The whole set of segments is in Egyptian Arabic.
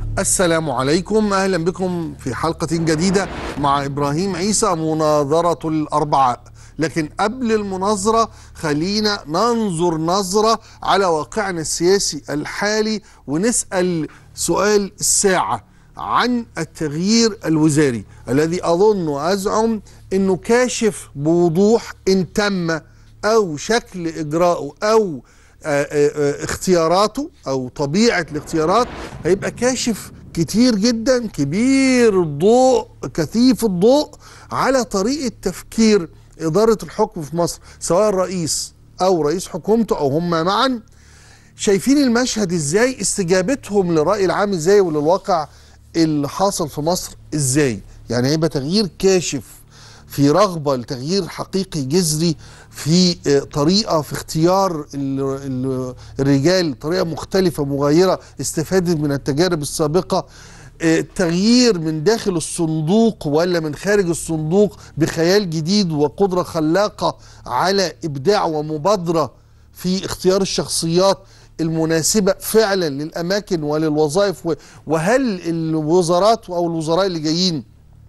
السلام عليكم اهلا بكم في حلقه جديده مع ابراهيم عيسى مناظره الاربعاء لكن قبل المناظره خلينا ننظر نظره على واقعنا السياسي الحالي ونسال سؤال الساعه عن التغيير الوزاري الذي اظن وازعم انه كاشف بوضوح ان تم او شكل اجراءه او آه، آه، اختياراته او طبيعه الاختيارات هيبقى كاشف كتير جدا كبير الضوء كثيف الضوء على طريقه تفكير اداره الحكم في مصر سواء الرئيس او رئيس حكومته او هم معا شايفين المشهد ازاي استجابتهم للراي العام ازاي وللواقع اللي حاصل في مصر ازاي يعني هيبقى تغيير كاشف في رغبة لتغيير حقيقي جذري في آه، طريقة في اختيار ال- ال- الرجال طريقة مختلفة مغايرة استفادت من التجارب السابقة آه، تغيير من داخل الصندوق ولا من خارج الصندوق بخيال جديد وقدرة خلاقة على إبداع ومبادرة في اختيار الشخصيات المناسبة فعلا للأماكن وللوظائف و- وهل الوزارات أو الوزراء اللي جايين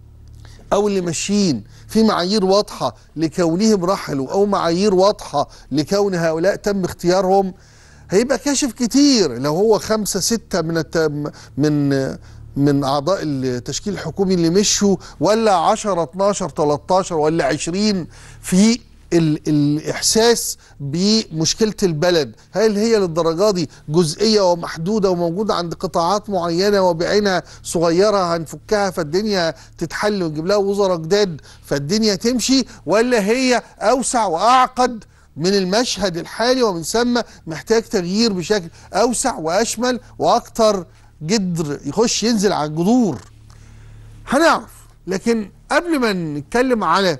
او اللي ماشيين في معايير واضحه لكونهم رحلوا او معايير واضحه لكون هؤلاء تم اختيارهم هيبقى كاشف كتير لو هو خمسة ستة من الت... من من اعضاء التشكيل الحكومي اللي مشوا ولا 10 12 13 ولا 20 في ال الإحساس بمشكلة البلد هل هي للدرجة دي جزئية ومحدودة وموجودة عند قطاعات معينة وبعينها صغيرة هنفكها فالدنيا تتحل ونجيب لها وزراء جداد فالدنيا تمشي ولا هي أوسع وأعقد من المشهد الحالي ومن ثم محتاج تغيير بشكل أوسع وأشمل وأكتر جدر يخش ينزل على الجذور هنعرف لكن قبل ما نتكلم على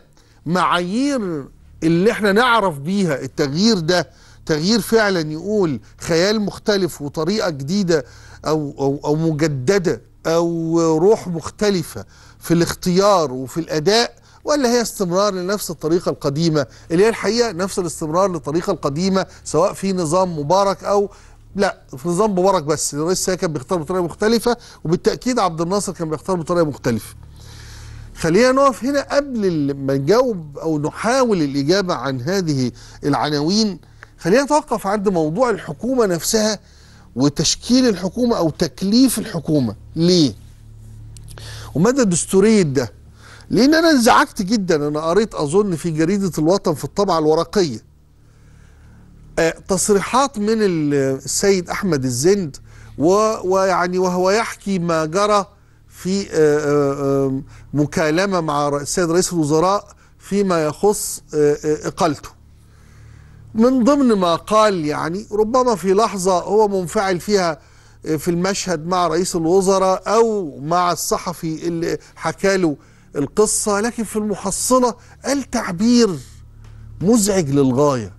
معايير اللي احنا نعرف بيها التغيير ده تغيير فعلا يقول خيال مختلف وطريقة جديدة أو, أو, أو مجددة أو روح مختلفة في الاختيار وفي الأداء ولا هي استمرار لنفس الطريقة القديمة اللي هي الحقيقة نفس الاستمرار للطريقة القديمة سواء في نظام مبارك أو لا في نظام مبارك بس الرئيس السيسي كان بيختار بطريقة مختلفة وبالتأكيد عبد الناصر كان بيختار بطريقة مختلفة خلينا نقف هنا قبل ما نجاوب او نحاول الاجابه عن هذه العناوين خلينا نتوقف عند موضوع الحكومه نفسها وتشكيل الحكومه او تكليف الحكومه ليه ومدى دستوريه ده لان انا انزعجت جدا انا قريت اظن في جريده الوطن في الطبعه الورقيه آه، تصريحات من السيد احمد الزند و- ويعني وهو يحكي ما جرى في آه، آه، آه، مكالمه مع ر- السيد رئيس الوزراء فيما يخص آه، آه، اقالته من ضمن ما قال يعني ربما في لحظه هو منفعل فيها آه، في المشهد مع رئيس الوزراء او مع الصحفي اللي حكى له القصه لكن في المحصله قال تعبير مزعج للغايه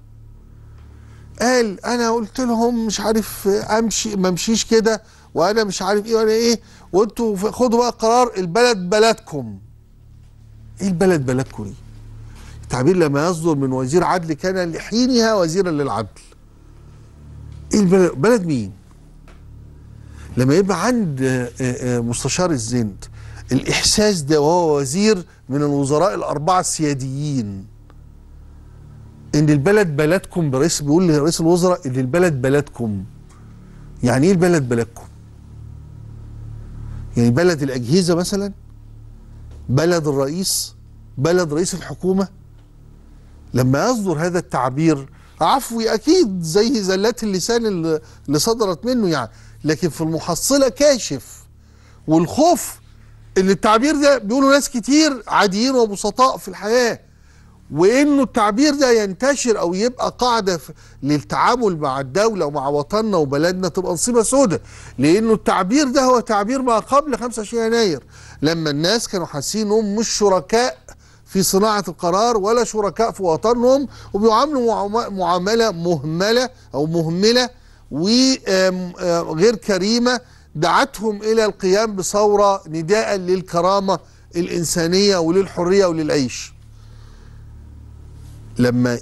قال انا قلت لهم مش عارف امشي ما امشيش كده وانا مش عارف ايه وانا ايه وانتوا ف- خدوا بقى قرار البلد بلدكم ايه البلد بلدكم دي التعبير لما يصدر من وزير عدل كان لحينها وزيرا للعدل ايه البلد بلد مين لما يبقى عند آه، آه، آه، مستشار الزند الاحساس ده وهو وزير من الوزراء الاربعه السياديين ان البلد بلدكم برئيس بيقول لرئيس الوزراء ان البلد بلدكم يعني ايه البلد بلدكم يعني بلد الاجهزه مثلا بلد الرئيس بلد رئيس الحكومه لما يصدر هذا التعبير عفوي اكيد زي زلات اللسان اللي اللي صدرت منه يعني لكن في المحصله كاشف والخوف ان التعبير ده بيقولوا ناس كتير عاديين وبسطاء في الحياه وانه التعبير ده ينتشر او يبقى قاعده في- للتعامل مع الدوله ومع وطننا وبلدنا تبقى نصيبه سودة لانه التعبير ده هو تعبير ما قبل 25 يناير لما الناس كانوا حاسين انهم مش شركاء في صناعه القرار ولا شركاء في وطنهم وبيعاملوا معام- معامله مهمله او مهمله وغير كريمه دعتهم الى القيام بثوره نداء للكرامه الانسانيه وللحريه وللعيش لما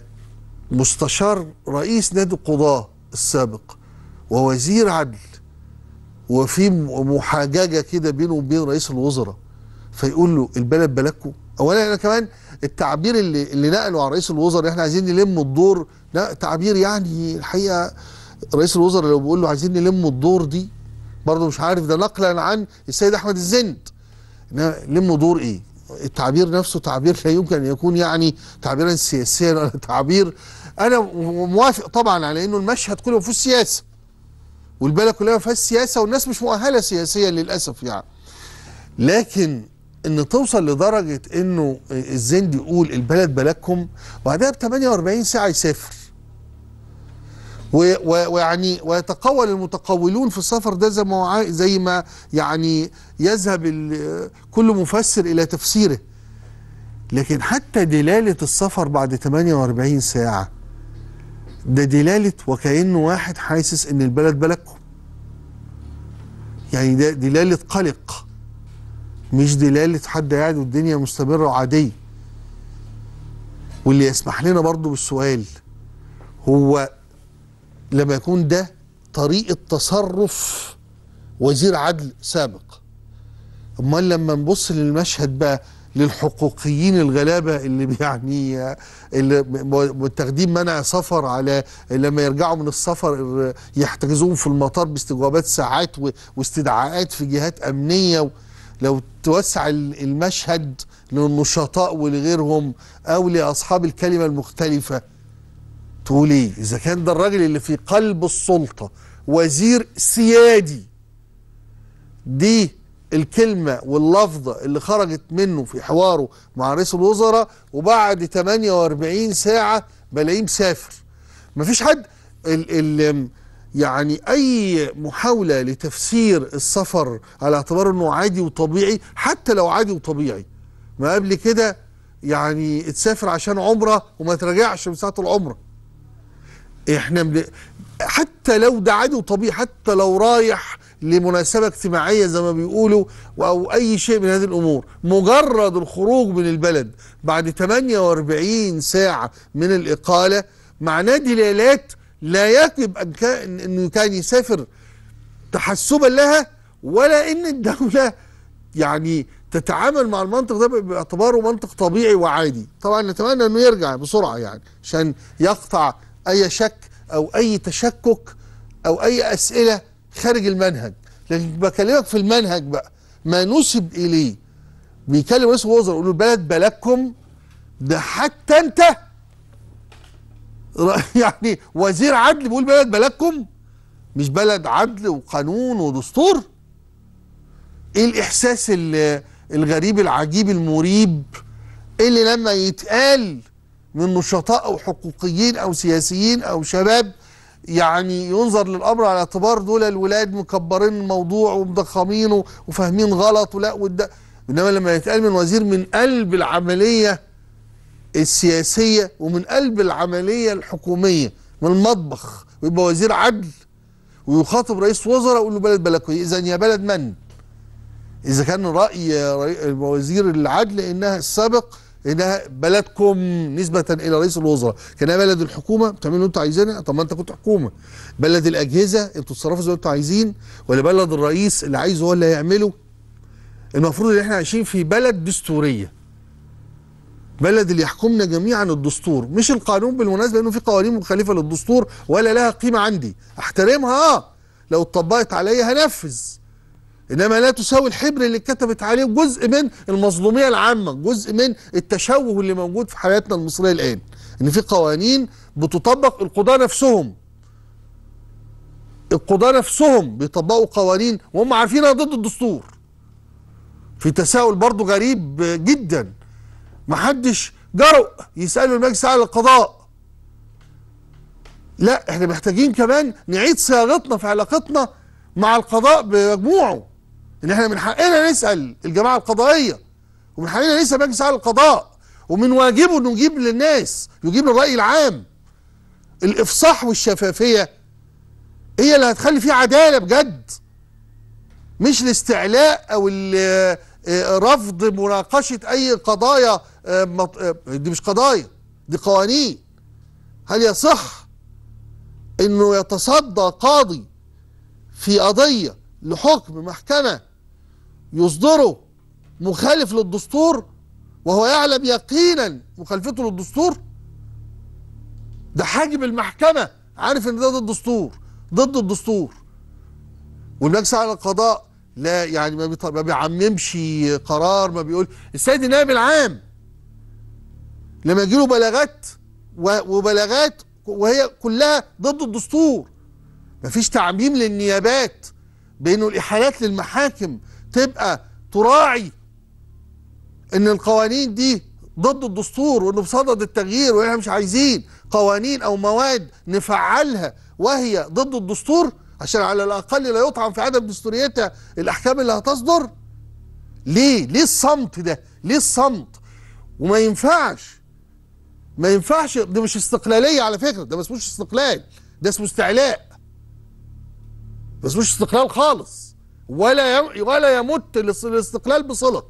مستشار رئيس نادي القضاة السابق ووزير عدل وفي م- محاججه كده بينه وبين رئيس الوزراء فيقول له البلد بلدكم اولا انا كمان التعبير اللي اللي نقله عن رئيس الوزراء احنا عايزين نلم الدور ده تعبير يعني الحقيقه رئيس الوزراء لو بيقول له عايزين نلم الدور دي برضه مش عارف ده نقلا عن السيد احمد الزند إنما لم دور ايه التعبير نفسه تعبير لا يمكن ان يكون يعني تعبيرا سياسيا ولا تعبير انا موافق طبعا على انه المشهد كله ما فيهوش سياسه والبلد كلها ما فيهاش سياسه والناس مش مؤهله سياسيا للاسف يعني لكن ان توصل لدرجه انه الزند يقول البلد بلدكم وبعدها ب 48 ساعه يسافر و- و- ويعني ويتقول المتقولون في السفر ده زي ما هو عاي- زي ما يعني يذهب ال- كل مفسر الى تفسيره لكن حتى دلاله السفر بعد 48 ساعه ده دلاله وكانه واحد حاسس ان البلد بلدكم يعني ده دلاله قلق مش دلاله حد قاعد والدنيا مستمره وعاديه واللي يسمح لنا برضو بالسؤال هو لما يكون ده طريقة تصرف وزير عدل سابق امال لما نبص للمشهد بقى للحقوقيين الغلابة اللي يعني اللي بالتقديم منع سفر على لما يرجعوا من السفر يحتجزوهم في المطار باستجوابات ساعات و- واستدعاءات في جهات أمنية لو توسع ال- المشهد للنشطاء ولغيرهم أو لأصحاب الكلمة المختلفة تقول ايه اذا كان ده الراجل اللي في قلب السلطه وزير سيادي دي الكلمه واللفظه اللي خرجت منه في حواره مع رئيس الوزراء وبعد 48 ساعه بلاقيه مسافر مفيش حد ال ال يعني اي محاوله لتفسير السفر على اعتبار انه عادي وطبيعي حتى لو عادي وطبيعي ما قبل كده يعني تسافر عشان عمره وما تراجعش من ساعه العمره احنا من حتى لو ده عادي وطبيعي حتى لو رايح لمناسبة اجتماعية زي ما بيقولوا أو أي شيء من هذه الأمور مجرد الخروج من البلد بعد 48 ساعة من الإقالة معناه دلالات لا يجب أن كان أنه كان يسافر تحسبا لها ولا أن الدولة يعني تتعامل مع المنطق ده باعتباره منطق طبيعي وعادي طبعا نتمنى انه يرجع بسرعه يعني عشان يقطع اي شك او اي تشكك او اي اسئله خارج المنهج لكن بكلمك في المنهج بقى ما نسب اليه بيكلم رئيس الوزراء يقول له البلد بلدكم ده حتى انت يعني وزير عدل بيقول بلد بلدكم مش بلد عدل وقانون ودستور ايه الاحساس ال- الغريب العجيب المريب اللي لما يتقال من نشطاء او حقوقيين او سياسيين او شباب يعني ينظر للامر على اعتبار دول الولاد مكبرين الموضوع ومضخمينه وفاهمين غلط ولا وده انما لما يتقال من وزير من قلب العمليه السياسيه ومن قلب العمليه الحكوميه من المطبخ ويبقى وزير عدل ويخاطب رئيس وزراء يقول له بلد بلدكم اذا يا بلد من؟ اذا كان راي رئي- وزير العدل انها السابق انها بلدكم نسبه الى رئيس الوزراء كانها بلد الحكومه بتعملوا اللي انتوا عايزينها طب ما انت كنت حكومه بلد الاجهزه انتوا تتصرفوا زي ما انتوا عايزين ولا بلد الرئيس اللي عايزه هو اللي هيعمله المفروض ان احنا عايشين في بلد دستوريه بلد اللي يحكمنا جميعا الدستور مش القانون بالمناسبه لانه في قوانين مخالفه للدستور ولا لها قيمه عندي احترمها اه لو اتطبقت عليا هنفذ انما لا تساوي الحبر اللي اتكتبت عليه جزء من المظلوميه العامه جزء من التشوه اللي موجود في حياتنا المصريه الان ان في قوانين بتطبق القضاه نفسهم القضاه نفسهم بيطبقوا قوانين وهم عارفين انها ضد الدستور في تساؤل برضه غريب جدا محدش جرؤ يسالوا المجلس الاعلى للقضاء لا احنا محتاجين كمان نعيد صياغتنا في علاقتنا مع القضاء بمجموعه ان احنا من حقنا نسال الجماعه القضائيه ومن حقنا نسال مجلس اعلى القضاء ومن واجبه انه يجيب للناس يجيب للراي العام الافصاح والشفافيه هي اللي هتخلي فيه عداله بجد مش الاستعلاء او ال- آه، رفض مناقشه اي قضايا آه، مط- آه، دي مش قضايا دي قوانين هل يصح انه يتصدى قاضي في قضيه لحكم محكمة يصدره مخالف للدستور وهو يعلم يقينا مخالفته للدستور ده حاجب المحكمة عارف ان ده ضد الدستور ضد الدستور والمجلس على القضاء لا يعني ما, بيط... ما بيعممش قرار ما بيقول السيد النائب العام لما يجيله بلاغات و... وبلاغات وهي كلها ضد الدستور مفيش تعميم للنيابات بانه الاحالات للمحاكم تبقى تراعي ان القوانين دي ضد الدستور وانه بصدد التغيير واحنا مش عايزين قوانين او مواد نفعلها وهي ضد الدستور عشان على الاقل لا يطعن في عدم دستوريتها الاحكام اللي هتصدر ليه ليه الصمت ده ليه الصمت وما ينفعش ما ينفعش ده مش استقلاليه على فكره ده ما اسموش استقلال ده اسمه استعلاء ما اسموش استقلال خالص ولا يم ولا يمت الاستقلال بصله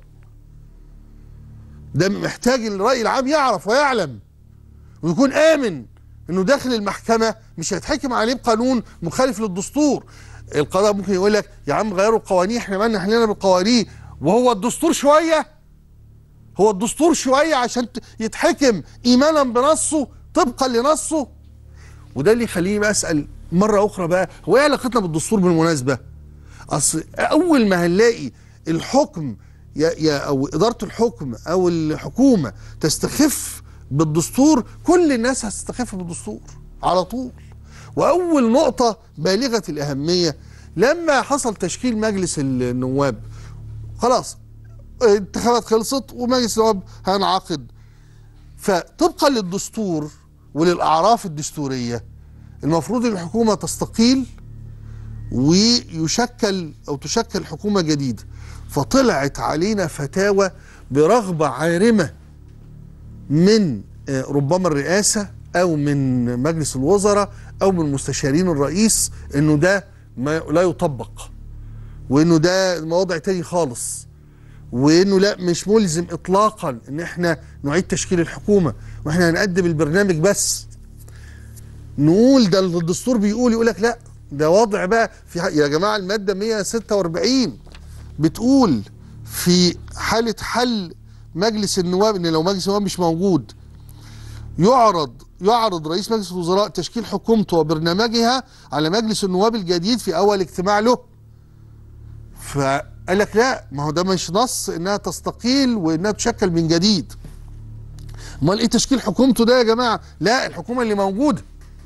ده محتاج الراي العام يعرف ويعلم ويكون امن انه داخل المحكمه مش هيتحكم عليه بقانون مخالف للدستور القضاء ممكن يقول لك يا عم غيروا القوانين احنا مالنا احنا بالقوانين وهو الدستور شويه هو الدستور شويه عشان يتحكم ايمانا بنصه طبقا لنصه وده اللي يخليني بقى اسال مره اخرى بقى هو ايه علاقتنا بالدستور بالمناسبه؟ اصل اول ما هنلاقي الحكم يا يا او اداره الحكم او الحكومه تستخف بالدستور كل الناس هتستخف بالدستور على طول واول نقطه بالغه الاهميه لما حصل تشكيل مجلس النواب خلاص الانتخابات خلصت ومجلس النواب هينعقد فطبقا للدستور وللاعراف الدستوريه المفروض ان الحكومه تستقيل ويشكل او تشكل حكومه جديده فطلعت علينا فتاوى برغبه عارمه من ربما الرئاسه او من مجلس الوزراء او من مستشارين الرئيس انه ده ما لا يطبق وانه ده وضع تاني خالص وانه لا مش ملزم اطلاقا ان احنا نعيد تشكيل الحكومه واحنا هنقدم البرنامج بس نقول ده الدستور بيقول يقول لك لا ده وضع بقى في يا جماعه الماده 146 بتقول في حاله حل مجلس النواب ان لو مجلس النواب مش موجود يعرض يعرض رئيس مجلس الوزراء تشكيل حكومته وبرنامجها على مجلس النواب الجديد في اول اجتماع له فقال لك لا ما هو ده مش نص انها تستقيل وانها تشكل من جديد امال ايه تشكيل حكومته ده يا جماعه لا الحكومه اللي موجوده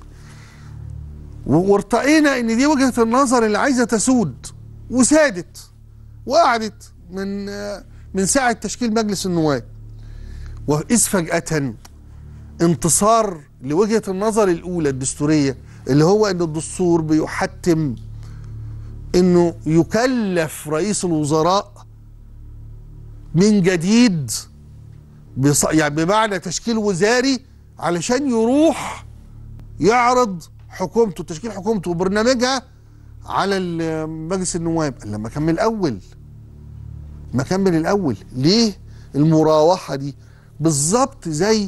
وارتقينا ان دي وجهه النظر اللي عايزه تسود وسادت وقعدت من من ساعه تشكيل مجلس النواب واذ فجاه انتصار لوجهه النظر الاولى الدستوريه اللي هو ان الدستور بيحتم انه يكلف رئيس الوزراء من جديد بص... يعني بمعنى تشكيل وزاري علشان يروح يعرض حكومته تشكيل حكومته وبرنامجها على مجلس النواب لما كان من الاول ما كان من الاول ليه المراوحه دي بالظبط زي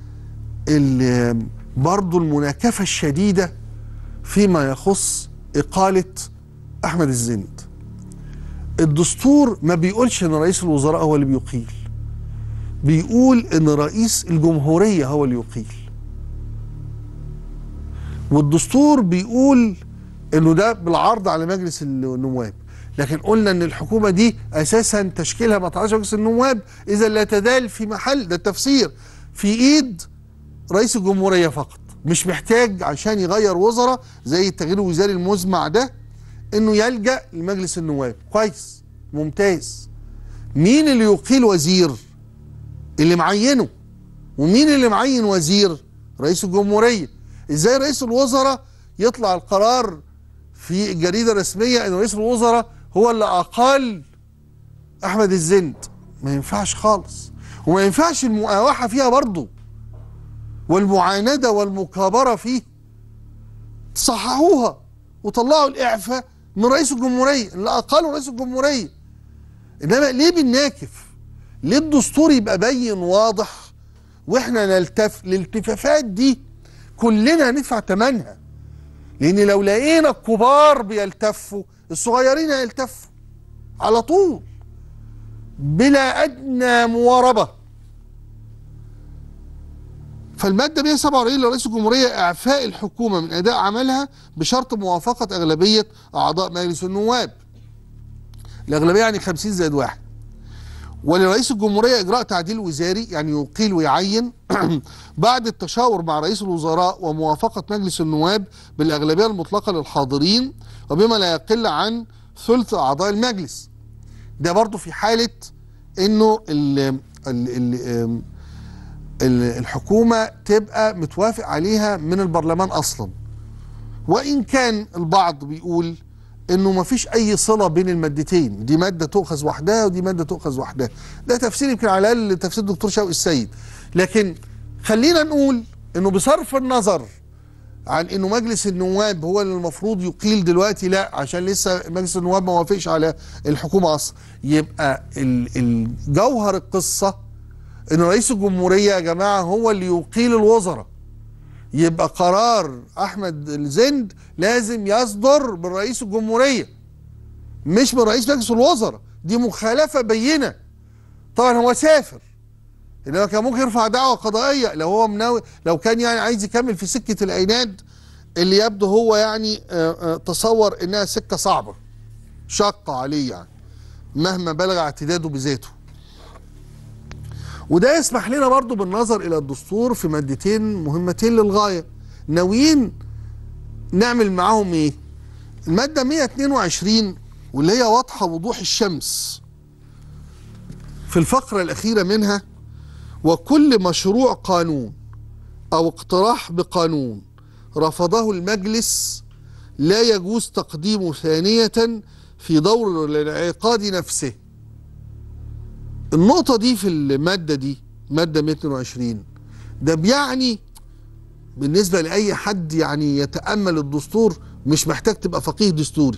برضه المناكفه الشديده فيما يخص اقاله احمد الزند الدستور ما بيقولش ان رئيس الوزراء هو اللي بيقيل بيقول ان رئيس الجمهوريه هو اللي يقيل والدستور بيقول انه ده بالعرض على مجلس النواب لكن قلنا ان الحكومه دي اساسا تشكيلها ما تعرفش مجلس النواب اذا لا تزال في محل ده التفسير في ايد رئيس الجمهوريه فقط مش محتاج عشان يغير وزراء زي التغيير الوزاري المزمع ده انه يلجا لمجلس النواب كويس ممتاز مين اللي يقيل وزير اللي معينه ومين اللي معين وزير رئيس الجمهوريه ازاي رئيس الوزراء يطلع القرار في الجريده الرسميه ان رئيس الوزراء هو اللي اقال احمد الزند ما ينفعش خالص وما ينفعش المقاوحه فيها برضه والمعانده والمكابره فيه صححوها وطلعوا الاعفاء من رئيس الجمهوريه اللي اقاله رئيس الجمهوريه انما ليه بنناكف ليه الدستور يبقى بين واضح واحنا نلتف الالتفافات دي كلنا هندفع ثمنها لان لو لقينا الكبار بيلتفوا الصغيرين هيلتفوا على طول بلا ادنى مواربه فالماده 147 لرئيس الجمهوريه اعفاء الحكومه من اداء عملها بشرط موافقه اغلبيه اعضاء مجلس النواب الاغلبيه يعني 50 زائد واحد ولرئيس الجمهوريه اجراء تعديل وزاري يعني يقيل ويعين بعد التشاور مع رئيس الوزراء وموافقه مجلس النواب بالاغلبيه المطلقه للحاضرين وبما لا يقل عن ثلث اعضاء المجلس ده برضو في حاله انه ال ال ال ال- الحكومه تبقى متوافق عليها من البرلمان اصلا وان كان البعض بيقول انه ما فيش اي صله بين المادتين دي ماده تؤخذ وحدها ودي ماده تؤخذ وحدها ده تفسير يمكن على الاقل تفسير الدكتور شوقي السيد لكن خلينا نقول انه بصرف النظر عن انه مجلس النواب هو اللي المفروض يقيل دلوقتي لا عشان لسه مجلس النواب ما وافقش على الحكومه اصلا يبقى ال- الجوهر القصه ان رئيس الجمهوريه يا جماعه هو اللي يقيل الوزراء يبقى قرار احمد الزند لازم يصدر من رئيس الجمهوريه مش من رئيس مجلس الوزراء دي مخالفه بينه طبعا هو سافر انما كان ممكن يرفع دعوه قضائيه لو هو مناوي لو كان يعني عايز يكمل في سكه العناد اللي يبدو هو يعني آه، آه، تصور انها سكه صعبه شاقه عليه يعني مهما بلغ اعتداده بذاته وده يسمح لنا برضو بالنظر الى الدستور في مادتين مهمتين للغايه ناويين نعمل معاهم ايه الماده 122 واللي هي واضحه وضوح الشمس في الفقره الاخيره منها وكل مشروع قانون او اقتراح بقانون رفضه المجلس لا يجوز تقديمه ثانيه في دور الانعقاد نفسه النقطة دي في المادة دي مادة 122 ده بيعني بالنسبة لأي حد يعني يتأمل الدستور مش محتاج تبقى فقيه دستوري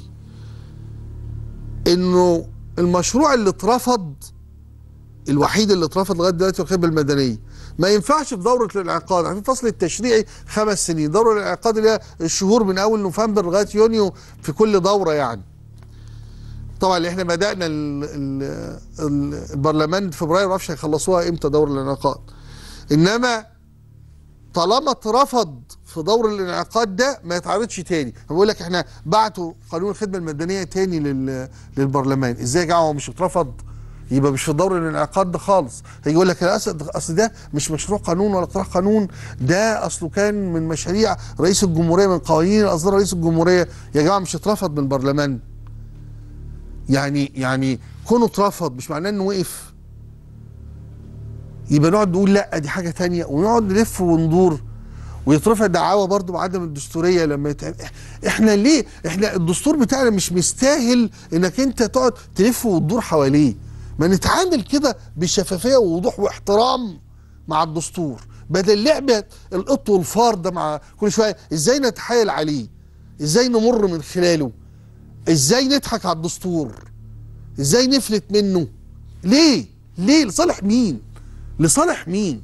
إنه المشروع اللي اترفض الوحيد اللي اترفض لغاية دلوقتي الخدمة المدنية ما ينفعش في دورة الانعقاد عارفين الفصل التشريعي خمس سنين دورة الانعقاد اللي هي الشهور من أول نوفمبر لغاية يونيو في كل دورة يعني طبعا اللي احنا بدانا ال ال ال البرلمان في فبراير ما اعرفش هيخلصوها امتى دور الانعقاد انما طالما اترفض في دور الانعقاد ده ما يتعرضش تاني بقول لك احنا بعتوا قانون الخدمه المدنيه تاني لل للبرلمان ازاي يا جماعه هو مش اترفض يبقى مش في دور الانعقاد ده خالص هيجي يقول لك لا، اصل اصل ده مش مشروع قانون ولا اقتراح قانون ده اصله كان من مشاريع رئيس الجمهوريه من قوانين اللي اصدرها رئيس الجمهوريه يا جماعه مش اترفض من البرلمان يعني يعني كونه اترفض مش معناه انه وقف يبقى نقعد نقول لا دي حاجه تانية ونقعد نلف وندور ويترفع دعاوى برضو بعدم الدستوريه لما يتعمل احنا ليه احنا الدستور بتاعنا مش مستاهل انك انت تقعد تلف وتدور حواليه ما نتعامل كده بشفافيه ووضوح واحترام مع الدستور بدل لعبه القط والفار ده مع كل شويه ازاي نتحايل عليه ازاي نمر من خلاله ازاي نضحك على الدستور ازاي نفلت منه ليه ليه لصالح مين لصالح مين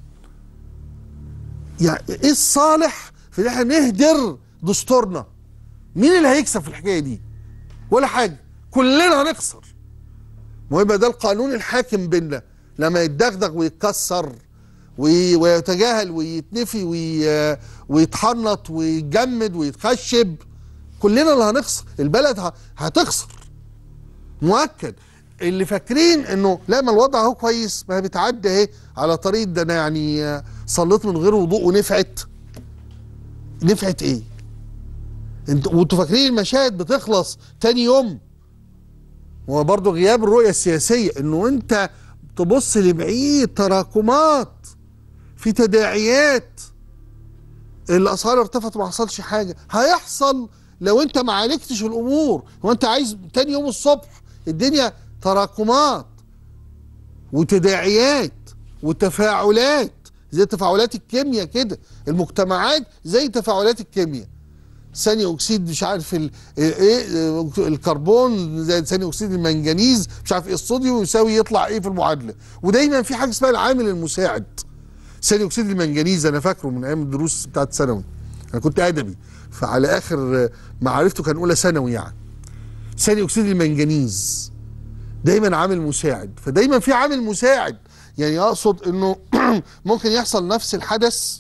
يعني ايه الصالح في ان احنا نهدر دستورنا مين اللي هيكسب في الحكايه دي ولا حاجه كلنا هنخسر ما هو يبقى ده القانون الحاكم بينا لما يتدغدغ ويتكسر وي- ويتجاهل ويتنفي وي- ويتحنط ويتجمد ويتخشب كلنا اللي هنخسر البلد ه- هتخسر مؤكد اللي فاكرين انه لا ما الوضع اهو كويس ما هي بتعدي اهي على طريق ده انا يعني آه، صليت من غير وضوء ونفعت نفعت ايه انت وانتوا فاكرين المشاهد بتخلص تاني يوم هو برضه غياب الرؤية السياسية انه انت تبص لبعيد تراكمات في تداعيات الاسعار ارتفعت وما حصلش حاجه هيحصل لو انت ما عالجتش الامور هو انت عايز تاني يوم الصبح الدنيا تراكمات وتداعيات وتفاعلات زي تفاعلات الكيمياء كده المجتمعات زي تفاعلات الكيمياء ثاني اكسيد مش عارف ال- ايه الكربون زي ثاني اكسيد المنجنيز مش عارف ايه الصوديوم يساوي يطلع ايه في المعادله ودايما في حاجه اسمها العامل المساعد ثاني اكسيد المنجنيز انا فاكره من ايام الدروس بتاعت ثانوي انا كنت ادبي فعلى اخر معرفته كان اولى ثانوي يعني ثاني اكسيد المنجنيز دايما عامل مساعد فدايما في عامل مساعد يعني اقصد انه ممكن يحصل نفس الحدث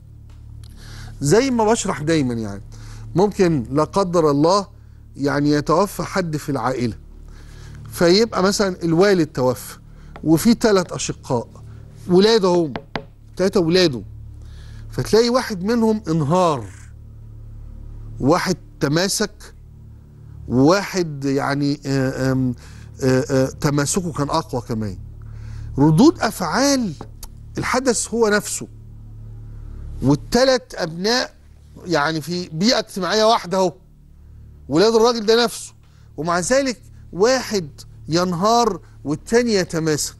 زي ما بشرح دايما يعني ممكن لا قدر الله يعني يتوفى حد في العائله فيبقى مثلا الوالد توفى وفي ثلاث اشقاء ولاده هم ثلاثه ولاده فتلاقي واحد منهم انهار واحد تماسك وواحد يعني آه، آم، آه، آه، تماسكه كان اقوى كمان ردود افعال الحدث هو نفسه والثلاث ابناء يعني في بيئه اجتماعيه واحده اهو ولاد الراجل ده نفسه ومع ذلك واحد ينهار والتاني يتماسك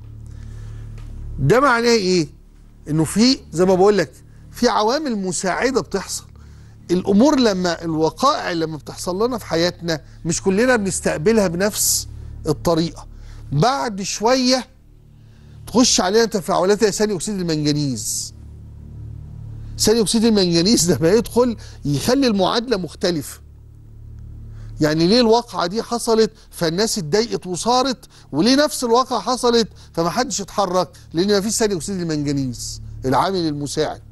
ده معناه ايه انه في زي ما بقول لك في عوامل مساعده بتحصل الامور لما الوقائع لما بتحصل لنا في حياتنا مش كلنا بنستقبلها بنفس الطريقه بعد شويه تخش علينا تفاعلات زي ثاني اكسيد المنجنيز ثاني اكسيد المنجنيز لما يدخل يخلي المعادله مختلفه يعني ليه الواقعه دي حصلت فالناس اتضايقت وصارت وليه نفس الواقعه حصلت فما حدش اتحرك لان ما فيش ثاني اكسيد المنجنيز العامل المساعد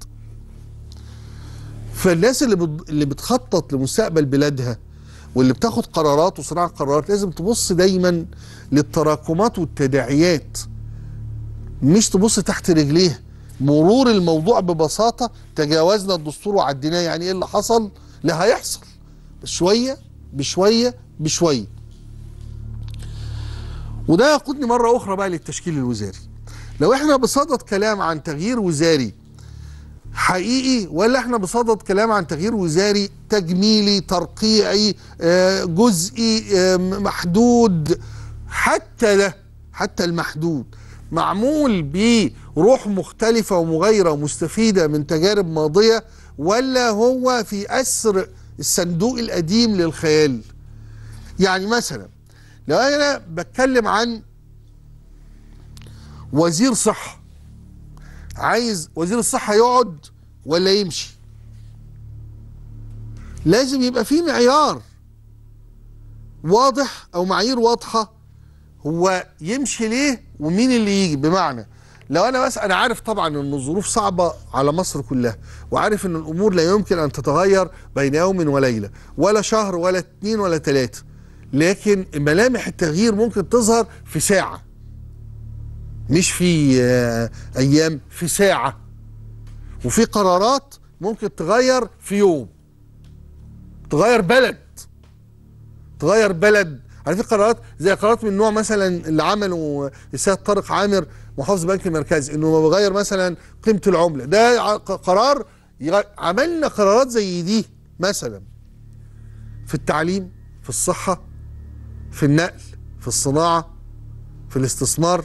فالناس اللي بت- اللي بتخطط لمستقبل بلادها واللي بتاخد قرارات وصناعه قرارات لازم تبص دايما للتراكمات والتداعيات مش تبص تحت رجليها مرور الموضوع ببساطه تجاوزنا الدستور وعديناه يعني ايه اللي حصل لا هيحصل شويه بشويه بشويه وده يقودني مره اخرى بقى للتشكيل الوزاري لو احنا بصدد كلام عن تغيير وزاري حقيقي ولا احنا بصدد كلام عن تغيير وزاري تجميلي ترقيعي آه، جزئي آه، محدود حتى ده حتى المحدود معمول بروح مختلفة ومغايرة ومستفيدة من تجارب ماضية ولا هو في أسر الصندوق القديم للخيال يعني مثلا لو أنا بتكلم عن وزير صحة عايز وزير الصحة يقعد ولا يمشي لازم يبقى في معيار واضح او معايير واضحة هو يمشي ليه ومين اللي يجي بمعنى لو انا بس انا عارف طبعا ان الظروف صعبة على مصر كلها وعارف ان الامور لا يمكن ان تتغير بين يوم وليلة ولا شهر ولا اتنين ولا تلاتة لكن ملامح التغيير ممكن تظهر في ساعة مش في آه، ايام في ساعه وفي قرارات ممكن تغير في يوم تغير بلد تغير بلد على في قرارات زي قرارات من نوع مثلا اللي عمله السيد طارق عامر محافظ البنك المركزي انه بيغير مثلا قيمه العمله ده ع- قرار يغ- عملنا قرارات زي دي مثلا في التعليم في الصحه في النقل في الصناعه في الاستثمار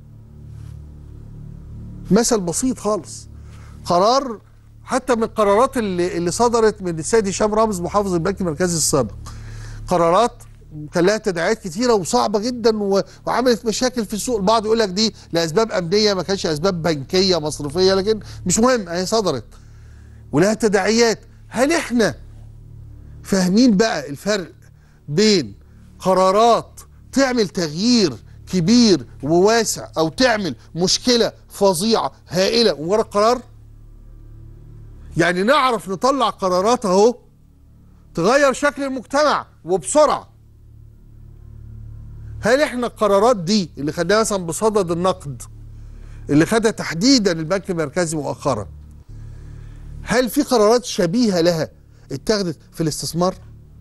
مثل بسيط خالص قرار حتى من القرارات اللي, اللي صدرت من السيد هشام رامز محافظ البنك المركزي السابق قرارات كان لها تداعيات كتيره وصعبه جدا و- وعملت مشاكل في السوق البعض يقول لك دي لاسباب امنيه ما كانش اسباب بنكيه مصرفيه لكن مش مهم هي صدرت ولها تداعيات هل احنا فاهمين بقى الفرق بين قرارات تعمل تغيير كبير وواسع او تعمل مشكله فظيعه هائله ومجرد قرار يعني نعرف نطلع قرارات اهو تغير شكل المجتمع وبسرعه هل احنا القرارات دي اللي خدناها مثلا بصدد النقد اللي خدها تحديدا البنك المركزي مؤخرا هل في قرارات شبيهه لها اتخذت في الاستثمار؟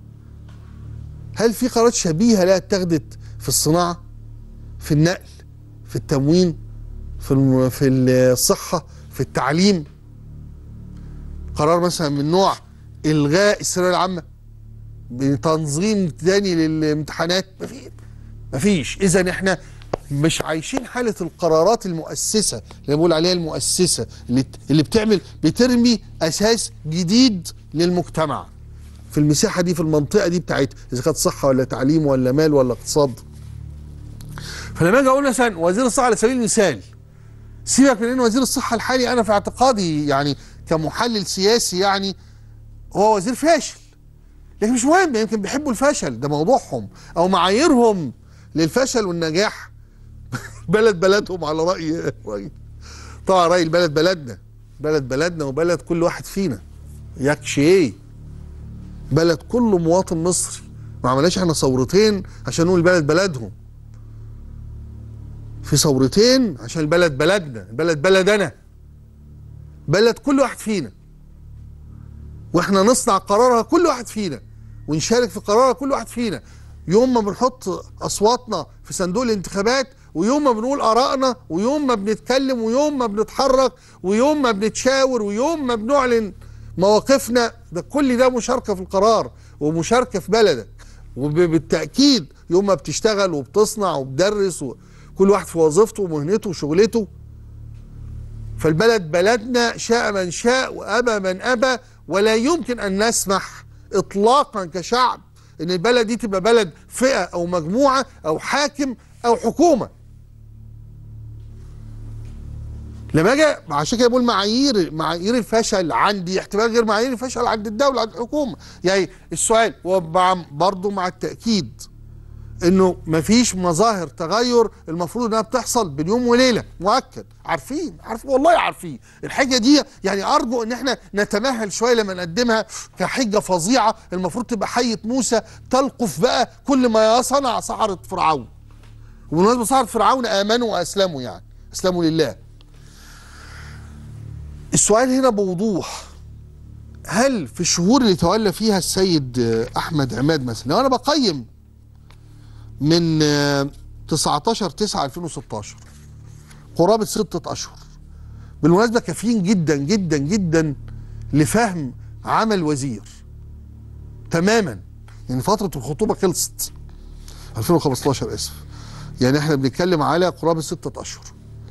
هل في قرارات شبيهه لها اتخذت في الصناعه؟ في النقل؟ في التموين؟ في الم- في الصحه؟ في التعليم؟ قرار مثلا من نوع الغاء الثانويه العامه بتنظيم تاني للامتحانات مفيش مفيش اذا احنا مش عايشين حاله القرارات المؤسسه اللي بقول عليها المؤسسه اللي اللي بتعمل بترمي اساس جديد للمجتمع في المساحه دي في المنطقه دي بتاعتها اذا كانت صحه ولا تعليم ولا مال ولا اقتصاد فلما اجي اقول مثلا وزير الصحه على سبيل المثال سيبك من ان وزير الصحه الحالي انا في اعتقادي يعني كمحلل سياسي يعني هو وزير فاشل لكن مش مهم يمكن بيحبوا الفشل ده موضوعهم او معاييرهم للفشل والنجاح بلد بلدهم على راي راي طبعا راي البلد بلدنا بلد بلدنا وبلد كل واحد فينا يكشي ايه بلد كل مواطن مصري ما عملناش احنا ثورتين عشان نقول البلد بلدهم في ثورتين عشان البلد بلدنا البلد بلدنا بلد كل واحد فينا واحنا نصنع قرارها كل واحد فينا ونشارك في قرارها كل واحد فينا يوم ما بنحط اصواتنا في صندوق الانتخابات ويوم ما بنقول ارائنا ويوم ما بنتكلم ويوم ما بنتحرك ويوم ما بنتشاور ويوم ما بنعلن مواقفنا ده كل ده مشاركه في القرار ومشاركه في بلدك وبالتاكيد يوم ما بتشتغل وبتصنع وبتدرس وكل واحد في وظيفته ومهنته وشغلته فالبلد بلدنا شاء من شاء وابى من ابى ولا يمكن ان نسمح اطلاقا كشعب ان البلد دي تبقى بلد فئه او مجموعه او حاكم او حكومه لما اجي عشان كده بقول معايير معايير الفشل عندي احتمال غير معايير الفشل عند الدوله عند الحكومه يعني السؤال برضه مع التاكيد انه مفيش مظاهر تغير المفروض انها بتحصل بين يوم وليله مؤكد عارفين عارفين والله عارفين الحجه دي يعني ارجو ان احنا نتمهل شويه لما نقدمها كحجه فظيعه المفروض تبقى حيه موسى تلقف بقى كل ما صنع سحره فرعون وبالمناسبه سحره فرعون امنوا واسلموا يعني اسلموا لله السؤال هنا بوضوح هل في الشهور اللي تولى فيها السيد احمد عماد مثلا لو انا بقيم من 19 9 2016 قرابه ستة اشهر بالمناسبه كافيين جدا جدا جدا لفهم عمل وزير تماما يعني فتره الخطوبه خلصت 2015 اسف يعني احنا بنتكلم على قرابه ستة اشهر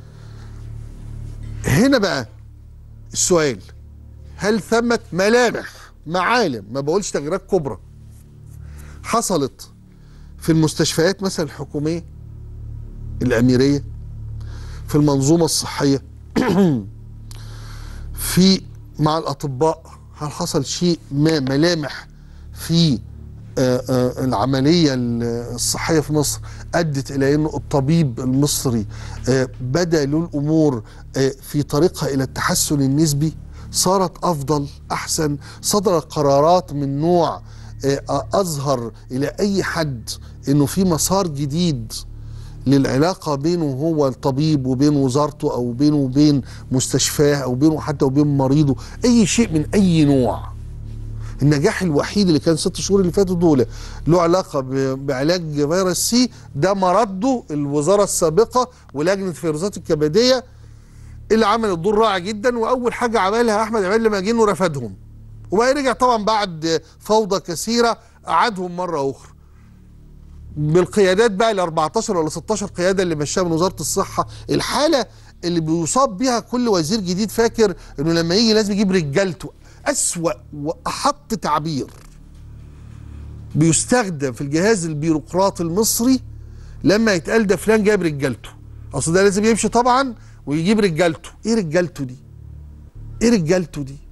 هنا بقى السؤال هل ثمت ملامح معالم ما بقولش تغييرات كبرى حصلت في المستشفيات مثلا الحكوميه الاميريه في المنظومه الصحيه في مع الاطباء هل حصل شيء ما ملامح في آآ آآ العمليه الصحيه في مصر ادت الى انه الطبيب المصري بدا له الامور في طريقها الى التحسن النسبي صارت افضل احسن صدرت قرارات من نوع اظهر الى اي حد انه في مسار جديد للعلاقه بينه هو الطبيب وبين وزارته او بينه وبين مستشفاه او بينه حتى وبين مريضه اي شيء من اي نوع النجاح الوحيد اللي كان ست شهور اللي فاتوا دول له علاقه بعلاج فيروس سي ده مرده الوزاره السابقه ولجنه الفيروسات الكبديه اللي عملت دور رائع جدا واول حاجه عملها احمد عماد لما جه انه رفضهم وبقى رجع طبعا بعد فوضى كثيره اعادهم مره اخرى بالقيادات بقى ال 14 ولا 16 قياده اللي مشاها من وزاره الصحه الحاله اللي بيصاب بيها كل وزير جديد فاكر انه لما يجي لازم يجيب رجالته اسوا واحط تعبير بيستخدم في الجهاز البيروقراطي المصري لما يتقال ده فلان جايب رجالته اصل ده لازم يمشي طبعا ويجيب رجالته ايه رجالته دي ايه رجالته دي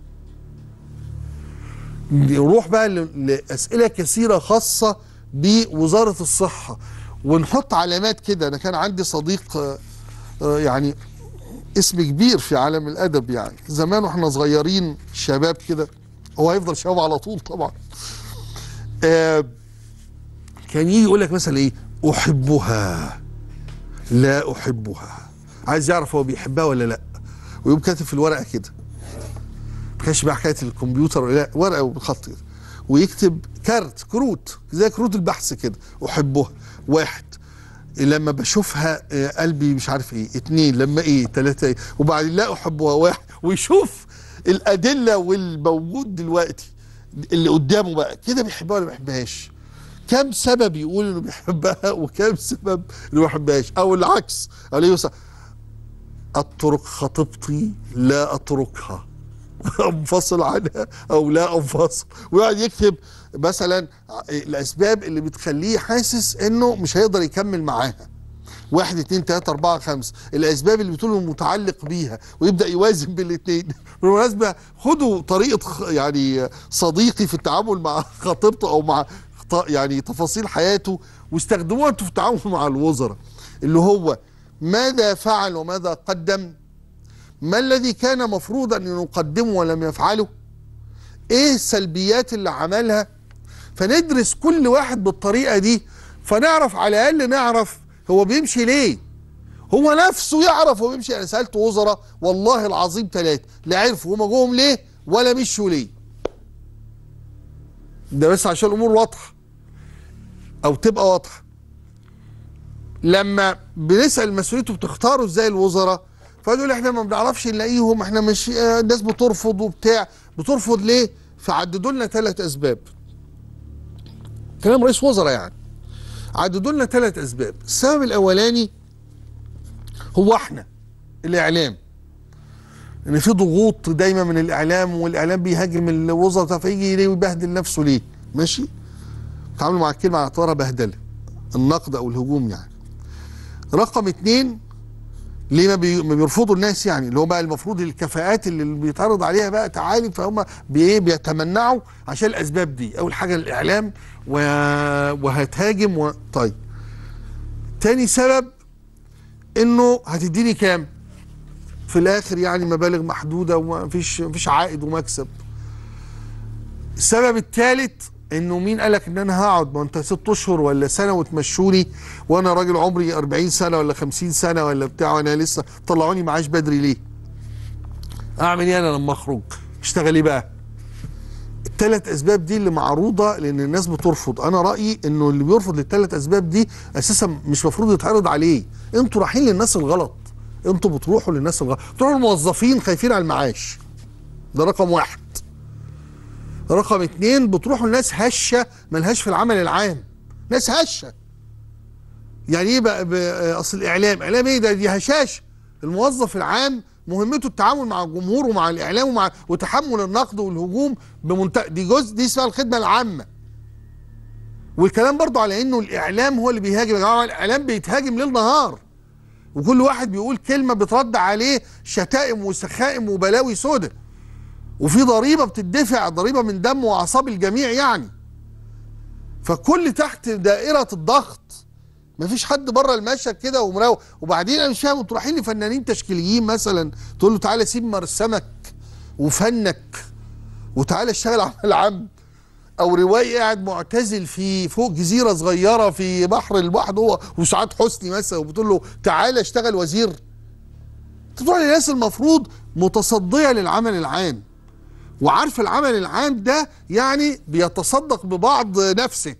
نروح بقى لاسئله كثيره خاصه بوزاره الصحه ونحط علامات كده انا كان عندي صديق يعني اسم كبير في عالم الادب يعني زمان واحنا صغيرين شباب كده هو هيفضل شباب على طول طبعا آه كان يجي يقول لك مثلا ايه احبها لا احبها عايز يعرف هو بيحبها ولا لا ويقوم كاتب في الورقه كده ما كانش بقى حكايه الكمبيوتر ولا لا ورقه وبالخط كده ويكتب كارت كروت زي كروت البحث كده احبها واحد لما بشوفها قلبي مش عارف ايه اتنين لما ايه تلاتة ايه وبعدين لا احبها واحد ويشوف الادله والموجود دلوقتي اللي قدامه بقى كده بيحبها ولا ما بيحبهاش كم سبب يقول انه بيحبها وكم سبب انه ما بيحبهاش او العكس عليه الصلاه اترك خطيبتي لا اتركها انفصل عنها او لا انفصل ويقعد يكتب مثلا الاسباب اللي بتخليه حاسس انه مش هيقدر يكمل معاها واحد اتنين تلاته اربعه خمسه الاسباب اللي بتقول متعلق بيها ويبدا يوازن بالاثنين بالمناسبه خدوا طريقه يعني صديقي في التعامل مع خطيبته او مع يعني تفاصيل حياته واستخدموها انتوا في التعامل مع الوزراء اللي هو ماذا فعل وماذا قدم ما الذي كان مفروض ان يقدمه ولم يفعله ايه السلبيات اللي عملها فندرس كل واحد بالطريقه دي فنعرف على الاقل نعرف هو بيمشي ليه هو نفسه يعرف هو بيمشي انا سالت وزراء والله العظيم ثلاثه لا عرفوا هما جوهم ليه ولا مشوا ليه ده بس عشان الامور واضحه او تبقى واضحه لما بنسال مسؤوليته بتختاروا ازاي الوزراء فيقول احنا ما بنعرفش نلاقيهم احنا مش الناس بترفض وبتاع بترفض ليه فعددوا لنا ثلاث اسباب كلام رئيس وزراء يعني عددوا لنا ثلاث اسباب السبب الاولاني هو احنا الاعلام ان في ضغوط دايما من الاعلام والاعلام بيهاجم الوزراء فيجي ليه ويبهدل نفسه ليه ماشي تعاملوا مع الكلمه على اعتبارها بهدله النقد او الهجوم يعني رقم اتنين ليه ما, بي... ما بيرفضوا الناس يعني اللي هو بقى المفروض الكفاءات اللي بيتعرض عليها بقى تعالي فهم بايه بيتمنعوا عشان الاسباب دي اول حاجه الاعلام و... وهتهاجم و... طيب تاني سبب انه هتديني كام في الاخر يعني مبالغ محدوده ومفيش مفيش عائد ومكسب السبب الثالث انه مين قالك ان انا هقعد ما انت ست اشهر ولا سنه وتمشوني وانا راجل عمري 40 سنه ولا 50 سنه ولا بتاع وانا لسه طلعوني معاش بدري ليه؟ اعمل ايه انا لما اخرج؟ اشتغل ايه بقى؟ الثلاث اسباب دي اللي معروضه لان الناس بترفض انا رايي انه اللي بيرفض للثلاث اسباب دي اساسا مش المفروض يتعرض عليه انتوا رايحين للناس الغلط انتوا بتروحوا للناس الغلط بتروحوا الموظفين خايفين على المعاش ده رقم واحد رقم اتنين بتروحوا لناس هشه ملهاش في العمل العام ناس هشه يعني ايه بقى اصل الاعلام اعلام ايه ده دي هشاشه الموظف العام مهمته التعامل مع الجمهور ومع الاعلام ومع وتحمل النقد والهجوم بمنتهى دي جزء دي اسمها الخدمه العامه والكلام برضو على انه الاعلام هو اللي بيهاجم يا جماعه الاعلام بيتهاجم ليل نهار وكل واحد بيقول كلمه بترد عليه شتائم وسخائم وبلاوي سودة وفي ضريبه بتدفع ضريبه من دم واعصاب الجميع يعني فكل تحت دائره الضغط مفيش حد بره المشهد كده ومراوغ وبعدين انا مش فاهم انتوا رايحين لفنانين تشكيليين مثلا تقول له تعالى سيب مرسمك وفنك وتعالى اشتغل عمل عام او روائي قاعد معتزل في فوق جزيره صغيره في بحر البحر هو وسعاد حسني مثلا وبتقول له تعالى اشتغل وزير تروح للناس المفروض متصديه للعمل العام وعارف العمل العام ده يعني بيتصدق ببعض نفسه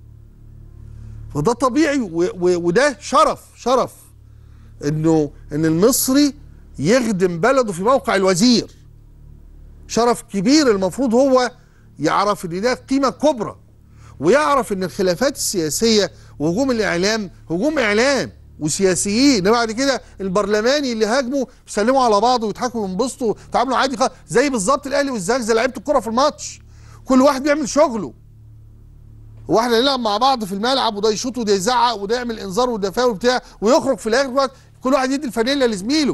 فده طبيعي وده شرف شرف انه ان المصري يخدم بلده في موقع الوزير شرف كبير المفروض هو يعرف ان ده قيمه كبرى ويعرف ان الخلافات السياسيه وهجوم الاعلام هجوم اعلام وسياسيين بعد كده البرلماني اللي هاجموا بيسلموا على بعض ويضحكوا وينبسطوا تعاملوا عادي خالص زي بالظبط الاهلي والزمالك زي لعيبه الكوره في الماتش كل واحد بيعمل شغله واحنا نلعب مع بعض في الملعب وده يشوط وده يزعق وده يعمل انذار وده فاول وبتاع ويخرج في الاخر كل واحد يدي الفانيلا لزميله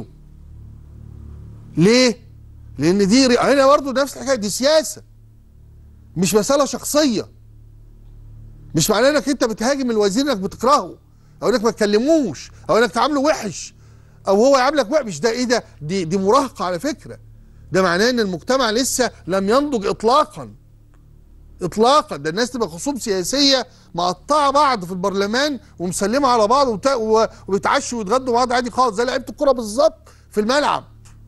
ليه؟ لان دي هنا برضه نفس الحكايه دي سياسه مش مساله شخصيه مش معناه انك انت بتهاجم الوزير انك بتكرهه او انك ما تكلموش او انك تعامله وحش او هو يعاملك وحش ده ايه ده دي دي مراهقه على فكره ده معناه ان المجتمع لسه لم ينضج اطلاقا اطلاقا ده الناس تبقى خصوم سياسيه مقطعه بعض في البرلمان ومسلمه على بعض وبيتعشوا ويتغدوا بعض عادي خالص زي لعيبه الكوره بالظبط في الملعب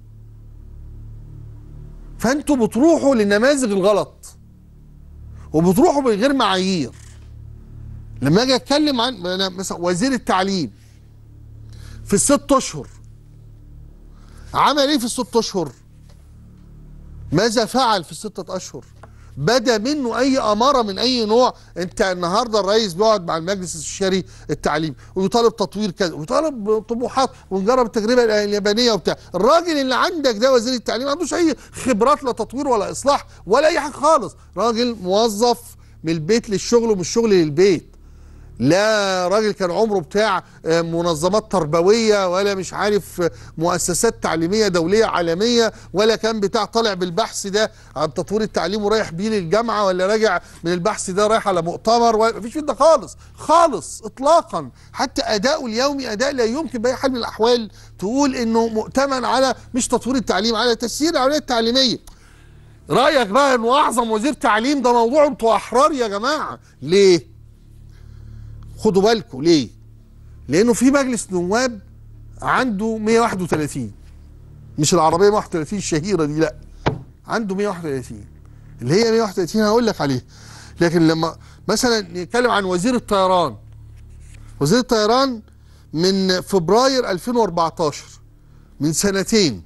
فانتوا بتروحوا للنماذج الغلط وبتروحوا من غير معايير لما اجي اتكلم عن مثلا وزير التعليم في الست اشهر عمل ايه في الست اشهر ماذا فعل في الستة اشهر بدا منه اي اماره من اي نوع انت النهارده الرئيس بيقعد مع المجلس الاستشاري التعليم ويطالب تطوير كذا ويطالب طموحات ونجرب التجربه اليابانيه وبتاع الراجل اللي عندك ده وزير التعليم ما عندوش اي خبرات لا تطوير ولا اصلاح ولا اي حاجه خالص راجل موظف من البيت للشغل ومن الشغل للبيت لا راجل كان عمره بتاع آه، منظمات تربوية ولا مش عارف آه، مؤسسات تعليمية دولية عالمية ولا كان بتاع طالع بالبحث ده عن تطوير التعليم ورايح بيه للجامعة ولا راجع من البحث ده رايح على مؤتمر ولا مفيش ده خالص خالص اطلاقا حتى اداؤه اليومي اداء لا يمكن باي حال من الاحوال تقول انه مؤتمن على مش تطوير التعليم على تسيير العمليه التعليميه رايك بقى انه اعظم وزير تعليم ده موضوع انتوا احرار يا جماعه ليه خدوا بالكم ليه لانه في مجلس نواب عنده 131 مش العربيه 131 الشهيره دي لا عنده 131 اللي هي 131 هقول لك عليه لكن لما مثلا نتكلم عن وزير الطيران وزير الطيران من فبراير 2014 من سنتين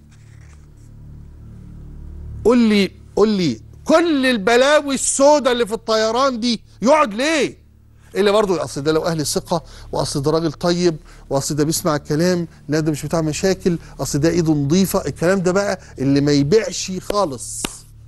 قول لي قول لي كل البلاوي السوداء اللي في الطيران دي يقعد ليه؟ الا برضه اصل ده لو اهل ثقه واصل ده راجل طيب واصل ده بيسمع الكلام لا ده مش بتاع مشاكل اصل ده ايده نظيفه الكلام ده بقى اللي ما يبيعش خالص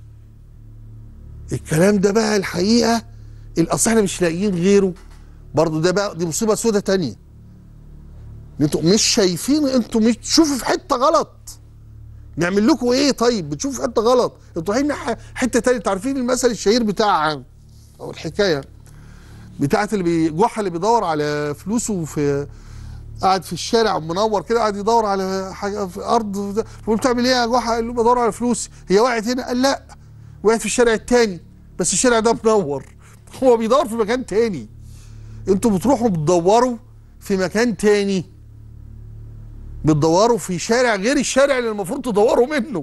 الكلام ده بقى الحقيقه الاصل احنا مش لاقيين غيره برضه ده بقى دي مصيبه سودة تانية انتوا مش شايفين انتوا مش تشوفوا في حته غلط نعمل لكم ايه طيب بتشوفوا في حته غلط انتوا رايحين ح- حته تانية انتوا عارفين المثل الشهير بتاع او الحكايه بتاعت اللي بي- جحا اللي بيدور على فلوسه في قاعد في الشارع منور كده قاعد يدور على حاجه في ارض بيقول بتعمل ايه يا جحا؟ قال له بدور على فلوسي هي وقعت هنا؟ قال لا وقعت في الشارع التاني بس الشارع ده منور هو بيدور في مكان تاني انتوا بتروحوا بتدوروا في مكان تاني بتدوروا في شارع غير الشارع اللي المفروض تدوروا منه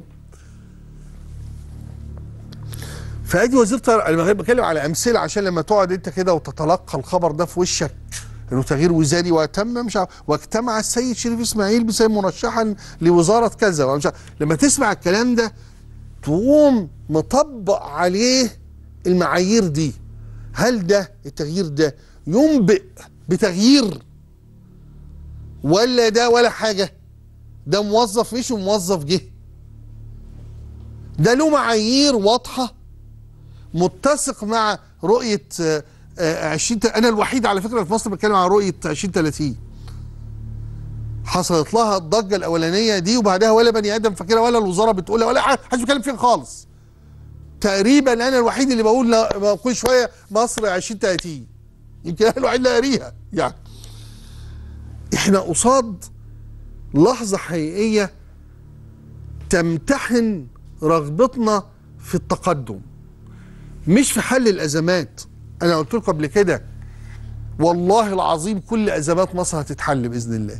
فادي وزير طيران انا بتكلم على امثله عشان لما تقعد انت كده وتتلقى الخبر ده في وشك انه تغيير وزاري وتم مش عارف واجتمع السيد شريف اسماعيل بسبب مرشحا لوزاره كذا ومش عارف. لما تسمع الكلام ده تقوم مطبق عليه المعايير دي هل ده التغيير ده ينبئ بتغيير ولا ده ولا حاجه ده موظف مش موظف جه ده له معايير واضحه متسق مع رؤيه آه، آه، 20 انا الوحيد على فكره في مصر بتكلم عن رؤيه 2030 حصلت لها الضجه الاولانيه دي وبعدها ولا بني ادم فاكرها ولا الوزاره بتقولها ولا حد حدش بيتكلم فيها خالص تقريبا انا الوحيد اللي بقول لا- كل شويه مصر 2030 يمكن انا الوحيد اللي قاريها يعني احنا قصاد لحظه حقيقيه تمتحن رغبتنا في التقدم مش في حل الازمات انا قلت لكم قبل كده والله العظيم كل ازمات مصر هتتحل باذن الله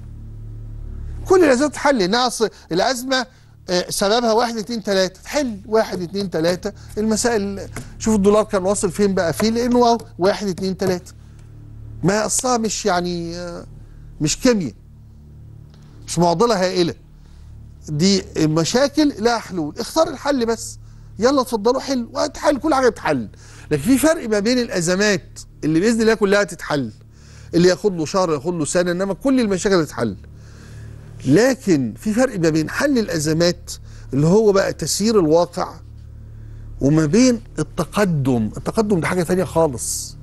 كل الازمات تتحل انها أصل الازمه آه، سببها واحد اتنين تلاته تحل واحد اتنين تلاته المسائل شوف الدولار كان واصل فين بقى فين لانه اهو واحد اتنين تلاته ما اصلها مش يعني آه، مش كيمياء مش معضله هائله دي مشاكل لها حلول اختار الحل بس يلا اتفضلوا حل وهتحل كل حاجه تتحل لكن في فرق ما بين الازمات اللي باذن الله كلها تتحل اللي ياخد له شهر ياخد له سنه انما كل المشاكل تتحل لكن في فرق ما بين حل الازمات اللي هو بقى تسيير الواقع وما بين التقدم التقدم ده حاجه ثانيه خالص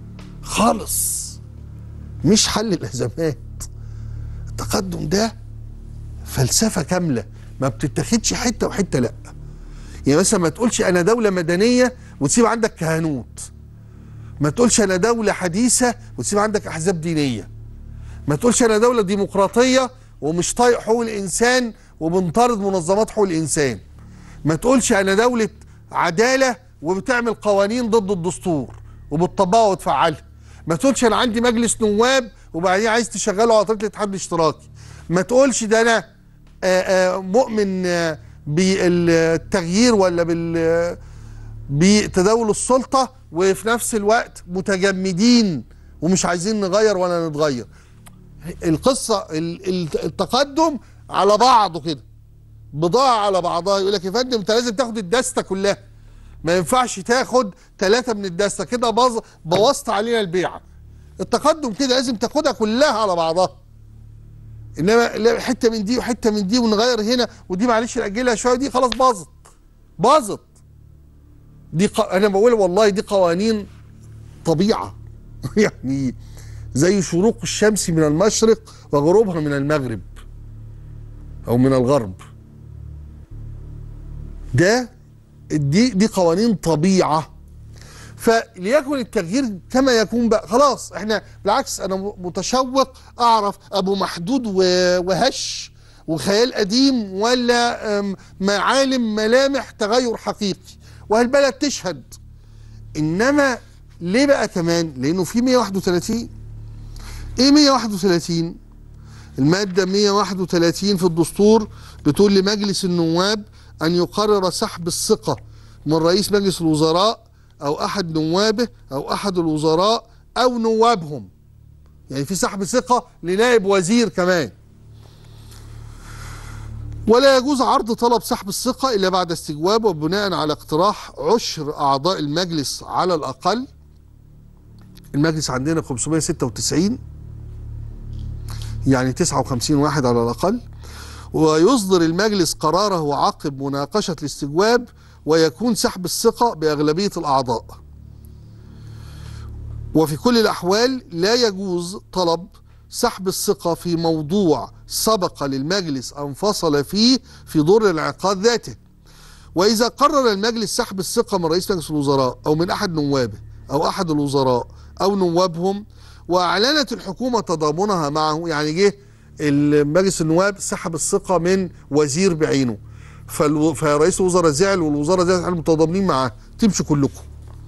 خالص مش حل الازمات التقدم ده فلسفه كامله ما بتتاخدش حته وحته لا يعني مثلا ما تقولش انا دوله مدنيه وتسيب عندك كهنوت ما تقولش انا دوله حديثه وتسيب عندك احزاب دينيه ما تقولش انا دوله ديمقراطيه ومش طايق حقوق الانسان وبنطارد منظمات حقوق الانسان ما تقولش انا دوله عداله وبتعمل قوانين ضد الدستور وبتطبقها وتفعلها ما تقولش انا عندي مجلس نواب وبعدين عايز تشغله على طريقه الاتحاد الاشتراكي ما تقولش ده انا آه، آه، مؤمن آه، بالتغيير ولا بال بتداول السلطه وفي نفس الوقت متجمدين ومش عايزين نغير ولا نتغير القصه ال- ال- التقدم على بعضه كده بضاعه على بعضها يقول لك يا فندم انت لازم تاخد الدسته كلها ما ينفعش تاخد ثلاثه من الدسته كده باظ بوظت علينا البيعه التقدم كده لازم تاخدها كلها على بعضها انما لا حته من دي وحته من دي ونغير هنا ودي معلش ناجلها شويه دي خلاص باظت باظت دي ق... انا بقول والله دي قوانين طبيعه يعني زي شروق الشمس من المشرق وغروبها من المغرب او من الغرب ده دي دي قوانين طبيعه فليكن التغيير كما يكون بقى خلاص احنا بالعكس انا متشوق اعرف ابو محدود وهش وخيال قديم ولا معالم ملامح تغير حقيقي وهالبلد تشهد انما ليه بقى كمان لانه في 131 ايه 131 المادة 131 في الدستور بتقول لمجلس النواب أن يقرر سحب الثقة من رئيس مجلس الوزراء أو أحد نوابه أو أحد الوزراء أو نوابهم يعني في سحب ثقة لنائب وزير كمان ولا يجوز عرض طلب سحب الثقة إلا بعد استجوابه وبناء على اقتراح عشر أعضاء المجلس على الأقل المجلس عندنا 596 يعني 59 واحد على الأقل ويصدر المجلس قراره عقب مناقشة الاستجواب ويكون سحب الثقة بأغلبية الأعضاء وفي كل الأحوال لا يجوز طلب سحب الثقة في موضوع سبق للمجلس أن فصل فيه في دور الانعقاد ذاته وإذا قرر المجلس سحب الثقة من رئيس مجلس الوزراء أو من أحد نوابه أو أحد الوزراء أو نوابهم وأعلنت الحكومة تضامنها معه يعني جه مجلس النواب سحب الثقة من وزير بعينه فرئيس الوزراء زعل والوزراء زعلت احنا متضامنين معاه تمشوا كلكم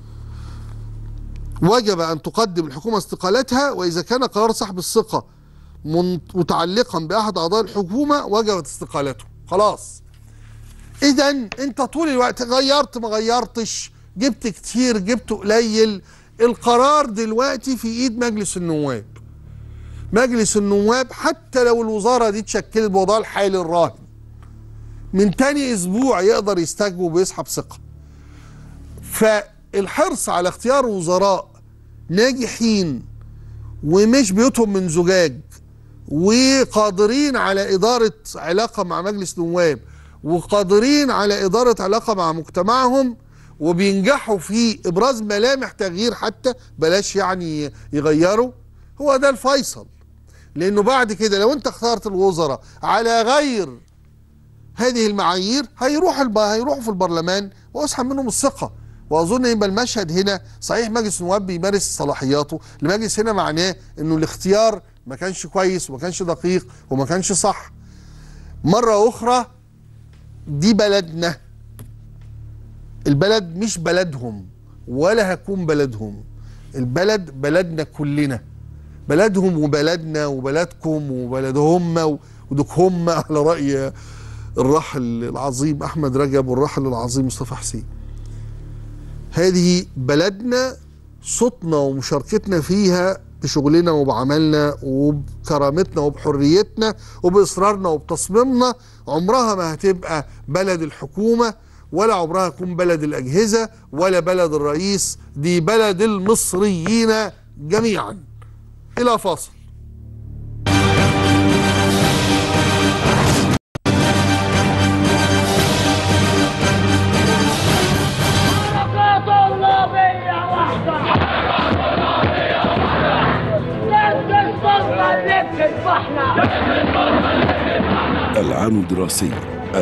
وجب أن تقدم الحكومة استقالتها وإذا كان قرار سحب الثقة متعلقا بأحد أعضاء الحكومة وجبت استقالته خلاص إذا أنت طول الوقت غيرت ما غيرتش جبت كتير جبت قليل القرار دلوقتي في إيد مجلس النواب مجلس النواب حتى لو الوزارة دي اتشكلت بوضع الحالي الراهن من تاني اسبوع يقدر يستجوب ويسحب ثقه فالحرص على اختيار وزراء ناجحين ومش بيوتهم من زجاج وقادرين على إدارة علاقة مع مجلس نواب وقادرين على إدارة علاقة مع مجتمعهم وبينجحوا في إبراز ملامح تغيير حتى بلاش يعني يغيروا هو ده الفيصل لأنه بعد كده لو أنت اخترت الوزراء على غير هذه المعايير هيروح الب... هيروحوا في البرلمان واسحب منهم الثقه واظن يبقى المشهد هنا صحيح مجلس النواب بيمارس صلاحياته المجلس هنا معناه انه الاختيار ما كانش كويس وما كانش دقيق وما كانش صح مره اخرى دي بلدنا البلد مش بلدهم ولا هكون بلدهم البلد بلدنا كلنا بلدهم وبلدنا وبلدكم وبلدهم ودك هم على رأي الراحل العظيم أحمد رجب والراحل العظيم مصطفى حسين هذه بلدنا صوتنا ومشاركتنا فيها بشغلنا وبعملنا وبكرامتنا وبحريتنا وبإصرارنا وبتصميمنا عمرها ما هتبقى بلد الحكومة ولا عمرها تكون بلد الأجهزة ولا بلد الرئيس دي بلد المصريين جميعا إلى فاصل العام الدراسي 2013-2014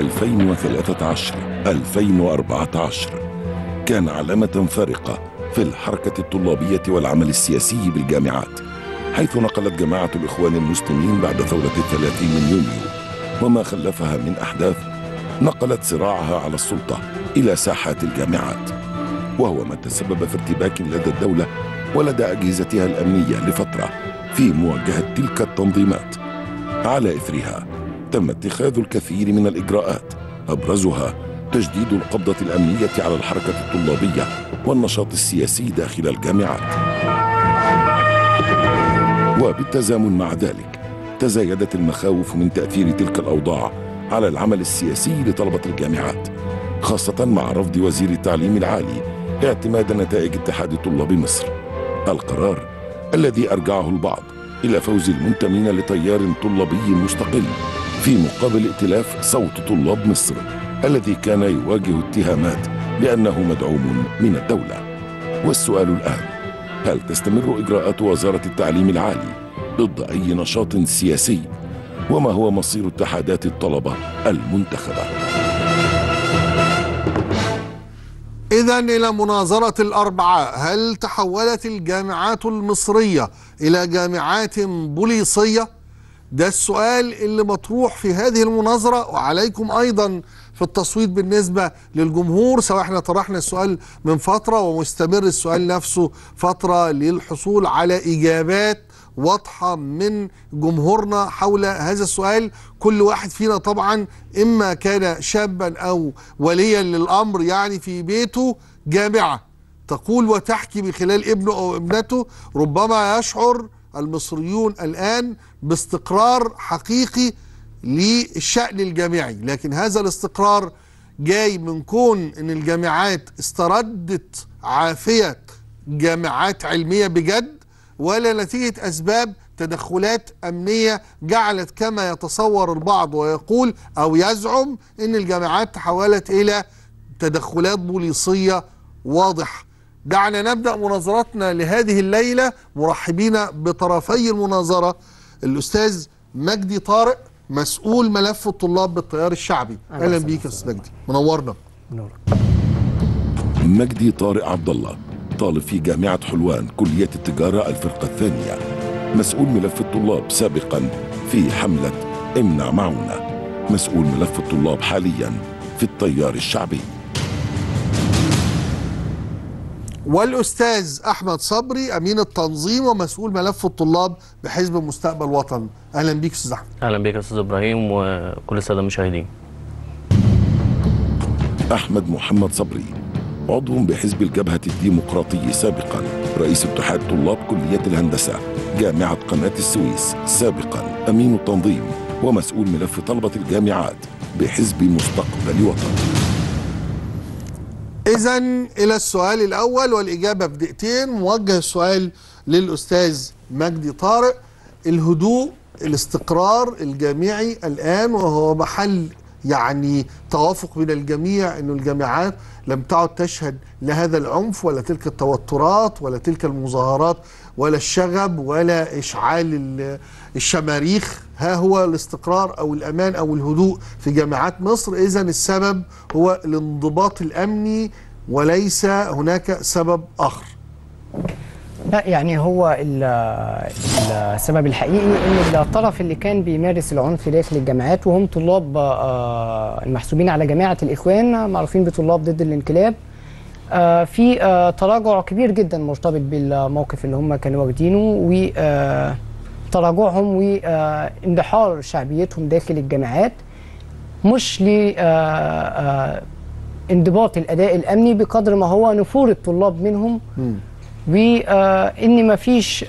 كان علامة فارقة في الحركة الطلابية والعمل السياسي بالجامعات حيث نقلت جماعة الإخوان المسلمين بعد ثورة الثلاثين من يونيو وما خلفها من أحداث نقلت صراعها على السلطة إلى ساحات الجامعات وهو ما تسبب في ارتباك لدى الدولة ولدى أجهزتها الأمنية لفترة في مواجهة تلك التنظيمات على إثرها تم اتخاذ الكثير من الإجراءات أبرزها تجديد القبضة الأمنية على الحركة الطلابية والنشاط السياسي داخل الجامعات وبالتزامن مع ذلك تزايدت المخاوف من تأثير تلك الأوضاع على العمل السياسي لطلبة الجامعات خاصة مع رفض وزير التعليم العالي اعتماد نتائج اتحاد طلاب مصر القرار الذي أرجعه البعض إلى فوز المنتمين لتيار طلابي مستقل في مقابل ائتلاف صوت طلاب مصر الذي كان يواجه اتهامات بأنه مدعوم من الدولة والسؤال الآن هل تستمر إجراءات وزارة التعليم العالي ضد أي نشاط سياسي؟ وما هو مصير اتحادات الطلبة المنتخبة؟ إذا إلى مناظرة الأربعاء هل تحولت الجامعات المصرية إلى جامعات بوليصية؟ ده السؤال اللي مطروح في هذه المناظرة وعليكم أيضا في التصويت بالنسبة للجمهور سواء احنا طرحنا السؤال من فترة ومستمر السؤال نفسه فترة للحصول على إجابات واضحة من جمهورنا حول هذا السؤال كل واحد فينا طبعا إما كان شابا أو وليا للأمر يعني في بيته جامعة تقول وتحكي من خلال ابنه أو ابنته ربما يشعر المصريون الآن باستقرار حقيقي للشأن الجامعي لكن هذا الاستقرار جاي من كون ان الجامعات استردت عافية جامعات علمية بجد ولا نتيجة أسباب تدخلات أمنية جعلت كما يتصور البعض ويقول أو يزعم أن الجامعات تحولت إلى تدخلات بوليسية واضحة دعنا نبدأ مناظرتنا لهذه الليلة مرحبين بطرفي المناظرة الأستاذ مجدي طارق مسؤول ملف الطلاب بالتيار الشعبي أهلا أهلا وسهلا. بيك يا أستاذ مجدي منورنا نور مجدي طارق عبد الله طالب في جامعة حلوان كلية التجارة الفرقة الثانية مسؤول ملف الطلاب سابقا في حملة امنع معونا مسؤول ملف الطلاب حاليا في التيار الشعبي والأستاذ أحمد صبري أمين التنظيم ومسؤول ملف الطلاب بحزب مستقبل وطن أهلا بيك أستاذ أحمد اهلا بك يا استاذ ابراهيم وكل الساده المشاهدين أحمد محمد صبري عضو بحزب الجبهة الديمقراطي سابقا رئيس اتحاد طلاب كلية الهندسة جامعة قناة السويس سابقا أمين التنظيم ومسؤول ملف طلبة الجامعات بحزب مستقبل وطن إذا إلى السؤال الأول والإجابة في دقيقتين موجه السؤال للأستاذ مجدي طارق الهدوء الاستقرار الجامعي الآن وهو محل يعني توافق بين الجميع أن الجامعات لم تعد تشهد لهذا العنف ولا تلك التوترات ولا تلك المظاهرات ولا الشغب ولا إشعال ال- الشماريخ ها هو الاستقرار أو الأمان أو الهدوء في جامعات مصر إذا السبب هو الانضباط الأمني وليس هناك سبب آخر لا يعني هو ال- السبب الحقيقي ان الطرف اللي كان بيمارس العنف داخل الجامعات وهم طلاب آه، المحسوبين على جماعه الاخوان معروفين بطلاب ضد الانقلاب آه، في آه، تراجع كبير جدا مرتبط بالموقف اللي هم كانوا واخدينه وتراجعهم واندحار شعبيتهم داخل الجامعات مش ل آه، آه، انضباط الاداء الامني بقدر ما هو نفور الطلاب منهم وان ما فيش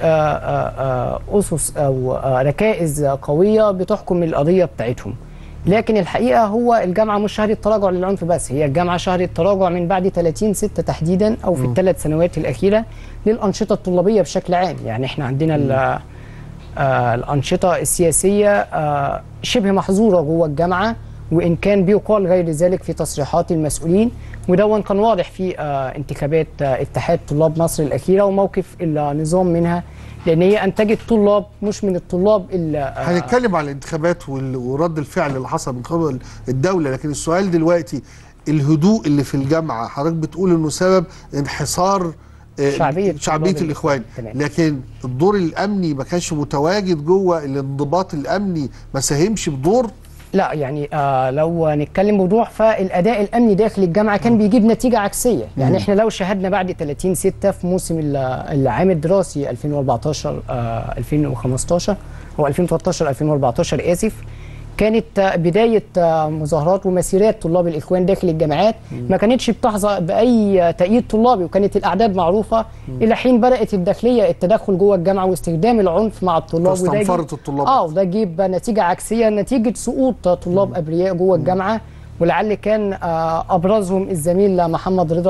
اسس او آه، ركائز قويه بتحكم القضيه بتاعتهم لكن الحقيقه هو الجامعه مش شهدت تراجع للعنف بس هي الجامعه شهدت تراجع من بعد 30 6 تحديدا او في الثلاث سنوات الاخيره للانشطه الطلابيه بشكل عام يعني احنا عندنا ال- آه، الأنشطة السياسية آه، شبه محظورة جوه الجامعة وإن كان بيقال غير ذلك في تصريحات المسؤولين ودون كان واضح في آه، انتخابات آه، اتحاد طلاب مصر الأخيرة وموقف النظام منها لأن هي أنتجت طلاب مش من الطلاب اللي آه، هنتكلم على الانتخابات وال- ورد الفعل اللي حصل من قبل الدولة لكن السؤال دلوقتي الهدوء اللي في الجامعة حضرتك بتقول انه سبب انحصار آه، شعبية شعبية طلاب الإخوان الإخوان. تمام. لكن الدور الأمني ما كانش متواجد جوه الانضباط الأمني ما ساهمش بدور لا يعني آه لو نتكلم بوضوح فالاداء الامني داخل الجامعه كان بيجيب نتيجه عكسيه يعني احنا لو شاهدنا بعد 30 6 في موسم ال- العام الدراسي 2014 آه 2015 هو 2013 2014 اسف كانت آه، بدايه آه، مظاهرات ومسيرات طلاب الاخوان داخل الجامعات ما كانتش بتحظى باي آه، تأييد طلابي وكانت الاعداد معروفه الى حين بدات الداخليه التدخل جوه الجامعه واستخدام العنف مع الطلاب وده جه- فاستنفرت الطلاب. اه وده جيب نتيجه عكسيه نتيجه سقوط طلاب ابرياء جوه الجامعه ولعل كان آه، ابرزهم الزميل محمد رضا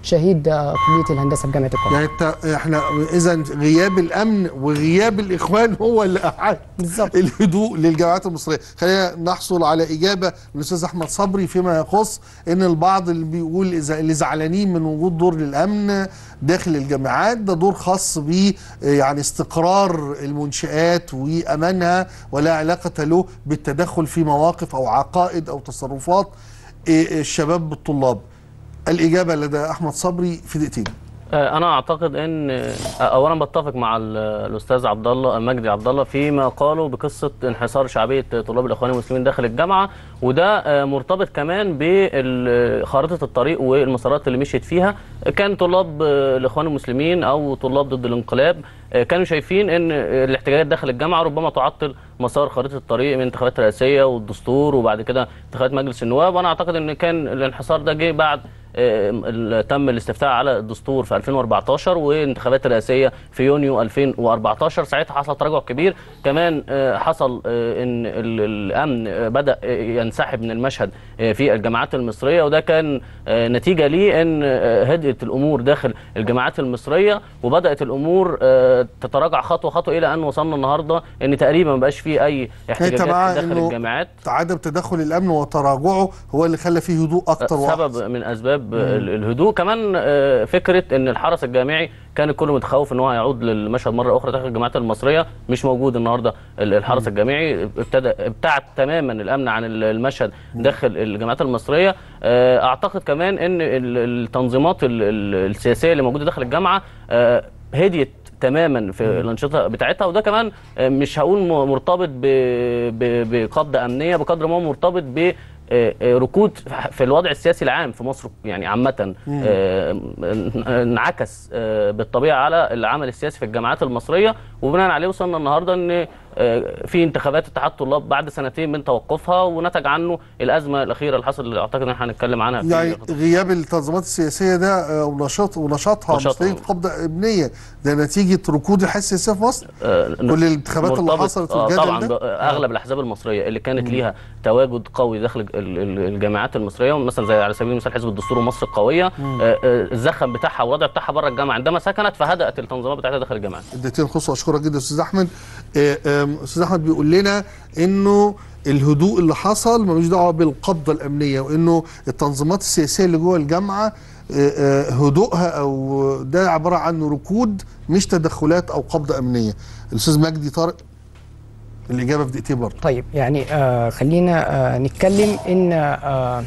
شهيد آه، كليه الهندسه بجامعه القاهره يعني انت احنا اذا غياب الامن وغياب الاخوان هو اللي اعاد بالظبط. الهدوء للجامعات المصريه خلينا نحصل على اجابه من الاستاذ احمد صبري فيما يخص ان البعض اللي بيقول اذا اللي زعلانين من وجود دور للامن داخل الجامعات ده دور خاص ب يعني استقرار المنشآت وامانها ولا علاقه له بالتدخل في مواقف او عقائد او تصرفات إيه، الشباب بالطلاب الاجابه لدى احمد صبري في دقيقتين آه، انا اعتقد ان آه، اولا بتفق مع ال- الاستاذ عبد الله مجدي عبد الله فيما قاله بقصه انحسار شعبيه طلاب الاخوان المسلمين داخل الجامعه وده آه، مرتبط كمان بخارطه الطريق والمسارات اللي مشيت فيها كان طلاب آه، الاخوان المسلمين او طلاب ضد الانقلاب آه، كانوا شايفين ان الاحتجاجات داخل الجامعه ربما تعطل مسار خريطه الطريق من انتخابات رئاسيه والدستور وبعد كده انتخابات مجلس النواب وانا اعتقد ان كان الانحسار ده جه بعد آه، ال- تم الاستفتاء على الدستور في 2014 وانتخابات الرئاسيه في يونيو 2014 ساعتها حصل تراجع كبير كمان آه، حصل آه، ان ال- الامن آه، بدا آه، ينسحب من المشهد آه، في الجامعات المصريه وده كان آه، نتيجه ليه ان آه، هدئت الامور داخل الجامعات المصريه وبدات الامور آه، تتراجع خطوه خطوه الى ان وصلنا النهارده ان تقريبا ما بقاش فيه اي احتجاجات مع داخل إنه الجامعات عدم تدخل الامن وتراجعه هو اللي خلى فيه هدوء اكتر سبب من اسباب ال- الهدوء كمان آه، فكره ان الحرس الجامعي كان الكل متخوف ان هو هيعود للمشهد مره اخرى داخل الجامعات المصريه مش موجود النهارده ال- الحرس الجامعي ابتدى ابتعد تماما الامن عن ال- المشهد داخل الجامعات المصريه آه، اعتقد كمان ان ال- التنظيمات ال- ال- السياسيه اللي موجوده داخل الجامعه آه، هديت تماما في الانشطه بتاعتها وده كمان آه، مش هقول م- مرتبط ب- ب- بقبضه امنيه بقدر ما هو مرتبط ب آه، آه، ركود في الوضع السياسي العام في مصر يعني عامة آه، انعكس آه، بالطبيعة على العمل السياسي في الجامعات المصرية وبناء عليه وصلنا النهاردة ان آه، في انتخابات اتحاد طلاب بعد سنتين من توقفها ونتج عنه الأزمة الأخيرة اللي حصلت اللي أعتقد ان احنا هنتكلم عنها في يعني غياب التنظيمات السياسيه ده آه، ونشاط ونشاطها مش نشاطها. نتيجه قبضه ابنيه ده نتيجه ركود الحياه السياسيه في مصر آه، كل الانتخابات اللي مرتبط- حصلت آه، والجدل طبعا ده؟ ب- اغلب الاحزاب المصريه اللي كانت ليها تواجد قوي داخل ال- ال- الجامعات المصريه مثلا زي على سبيل المثال حزب الدستور ومصر القويه آه، آه، الزخم بتاعها والوضع بتاعها بره الجامعه عندما سكنت فهدات التنظيمات بتاعتها داخل الجامعات اديتين خصوصا اشكرك جدا استاذ احمد آه، آم، استاذ احمد بيقول لنا انه الهدوء اللي حصل ملوش دعوه بالقبضه الامنيه وانه التنظيمات السياسيه اللي جوه الجامعه آه، آه، هدوءها او ده عباره عن ركود مش تدخلات او قبضه امنيه الاستاذ مجدي طارق الاجابه في دقيقتين برضه طيب يعني آه خلينا آه نتكلم ان آه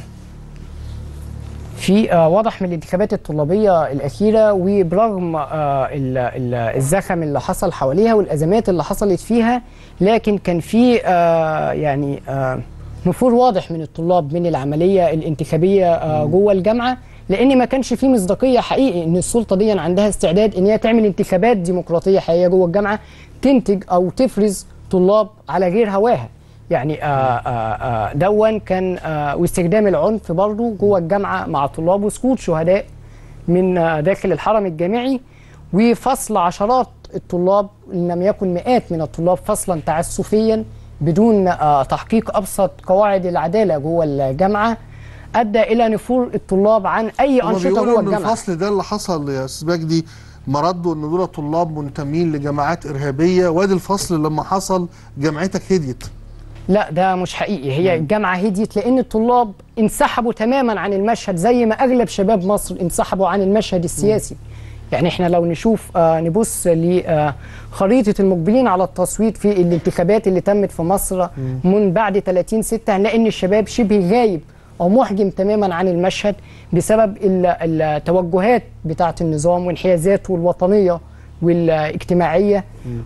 في آه واضح من الانتخابات الطلابيه الاخيره وبرغم آه ال- ال- الزخم اللي حصل حواليها والازمات اللي حصلت فيها لكن كان في آه يعني آه نفور واضح من الطلاب من العمليه الانتخابيه آه جوه الجامعه لان ما كانش في مصداقيه حقيقي ان السلطه دي عندها استعداد ان هي تعمل انتخابات ديمقراطيه حقيقيه جوه الجامعه تنتج او تفرز طلاب على غير هواها يعني آه آه آه دون كان آه واستخدام العنف برضه جوه الجامعه مع طلاب وسقوط شهداء من آه داخل الحرم الجامعي وفصل عشرات الطلاب ان لم يكن مئات من الطلاب فصلا تعسفيا بدون آه تحقيق ابسط قواعد العداله جوه الجامعه ادى الى نفور الطلاب عن اي هما انشطه بيقولوا جوه ان الجامعه الفصل ده اللي حصل يا استاذ مجدي مرده ان دول طلاب منتمين لجماعات ارهابيه وادي الفصل لما حصل جامعتك هديت لا ده مش حقيقي هي الجامعة هديت لأن الطلاب انسحبوا تماما عن المشهد زي ما أغلب شباب مصر انسحبوا عن المشهد السياسي يعني احنا لو نشوف آه نبص لخريطة المقبلين على التصويت في الانتخابات اللي تمت في مصر من بعد 30 6 هنلاقي ان الشباب شبه غايب او محجم تماما عن المشهد بسبب ال- التوجهات بتاعة النظام وانحيازاته الوطنية والاجتماعية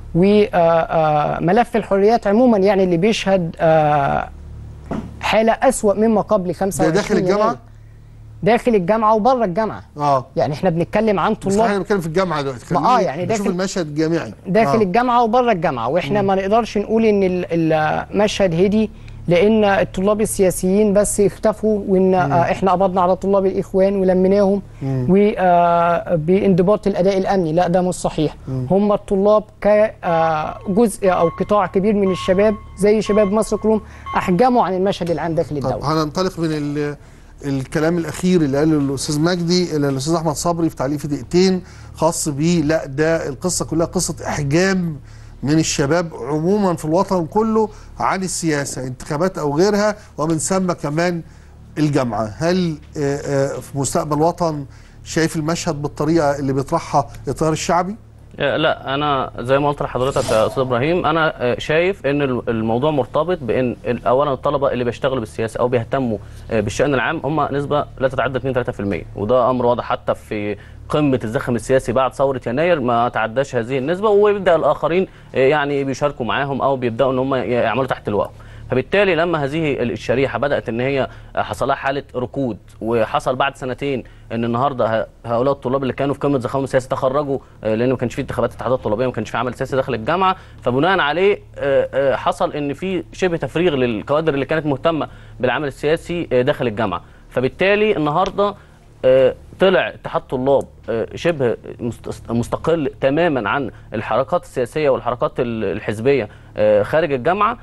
وملف الحريات عموما يعني اللي بيشهد آه، حالة أسوأ مما قبل ده 25 داخل الجامعه يناير. داخل الجامعة وبره الجامعة اه يعني احنا بنتكلم عن بس احنا طلاب بنتكلم في الجامعه دلوقتي ما- خلينا آه، يعني نشوف داخل- المشهد الجامعي داخل آه. الجامعة وبره الجامعة واحنا ما نقدرش نقول ان ال- المشهد هدي لان الطلاب السياسيين بس اختفوا وان آه، احنا قبضنا على طلاب الاخوان ولميناهم وبانضباط الاداء الامني لا ده مش صحيح هم الطلاب كجزء او قطاع كبير من الشباب زي شباب مصر كلهم احجموا عن المشهد العام داخل طب الدوله هننطلق من ال- الكلام الاخير اللي قاله الاستاذ مجدي اللي الاستاذ احمد صبري في تعليق في دقيقتين خاص بيه لا ده القصه كلها قصه احجام من الشباب عموما في الوطن كله عن السياسه انتخابات او غيرها ومن ثم كمان الجامعه هل آه، آه، في مستقبل وطن شايف المشهد بالطريقه اللي بيطرحها التيار الشعبي آه، لا انا زي ما قلت لحضرتك يا استاذ ابراهيم انا آه، شايف ان ال- الموضوع مرتبط بان ال- اولا الطلبه اللي بيشتغلوا بالسياسه او بيهتموا آه، بالشان العام هم نسبه لا تتعدى 2 3% وده امر واضح حتى في قمه الزخم السياسي بعد ثوره يناير ما تعداش هذه النسبه ويبدا الاخرين آه، يعني بيشاركوا معاهم او بيبداوا ان هم يعملوا تحت الوقف فبالتالي لما هذه الشريحه بدات ان هي حصل لها حاله ركود وحصل بعد سنتين ان النهارده ه- هؤلاء الطلاب اللي كانوا في قمه زخمهم السياسي تخرجوا آه، لان ما كانش في انتخابات اتحادات طلابيه ما كانش في عمل سياسي داخل الجامعه فبناء عليه آه، آه، حصل ان في شبه تفريغ للكوادر اللي كانت مهتمه بالعمل السياسي آه، داخل الجامعه فبالتالي النهارده آه، طلع اتحاد طلاب آه، شبه مست- مستقل تماما عن الحركات السياسيه والحركات ال- الحزبيه آه، خارج الجامعه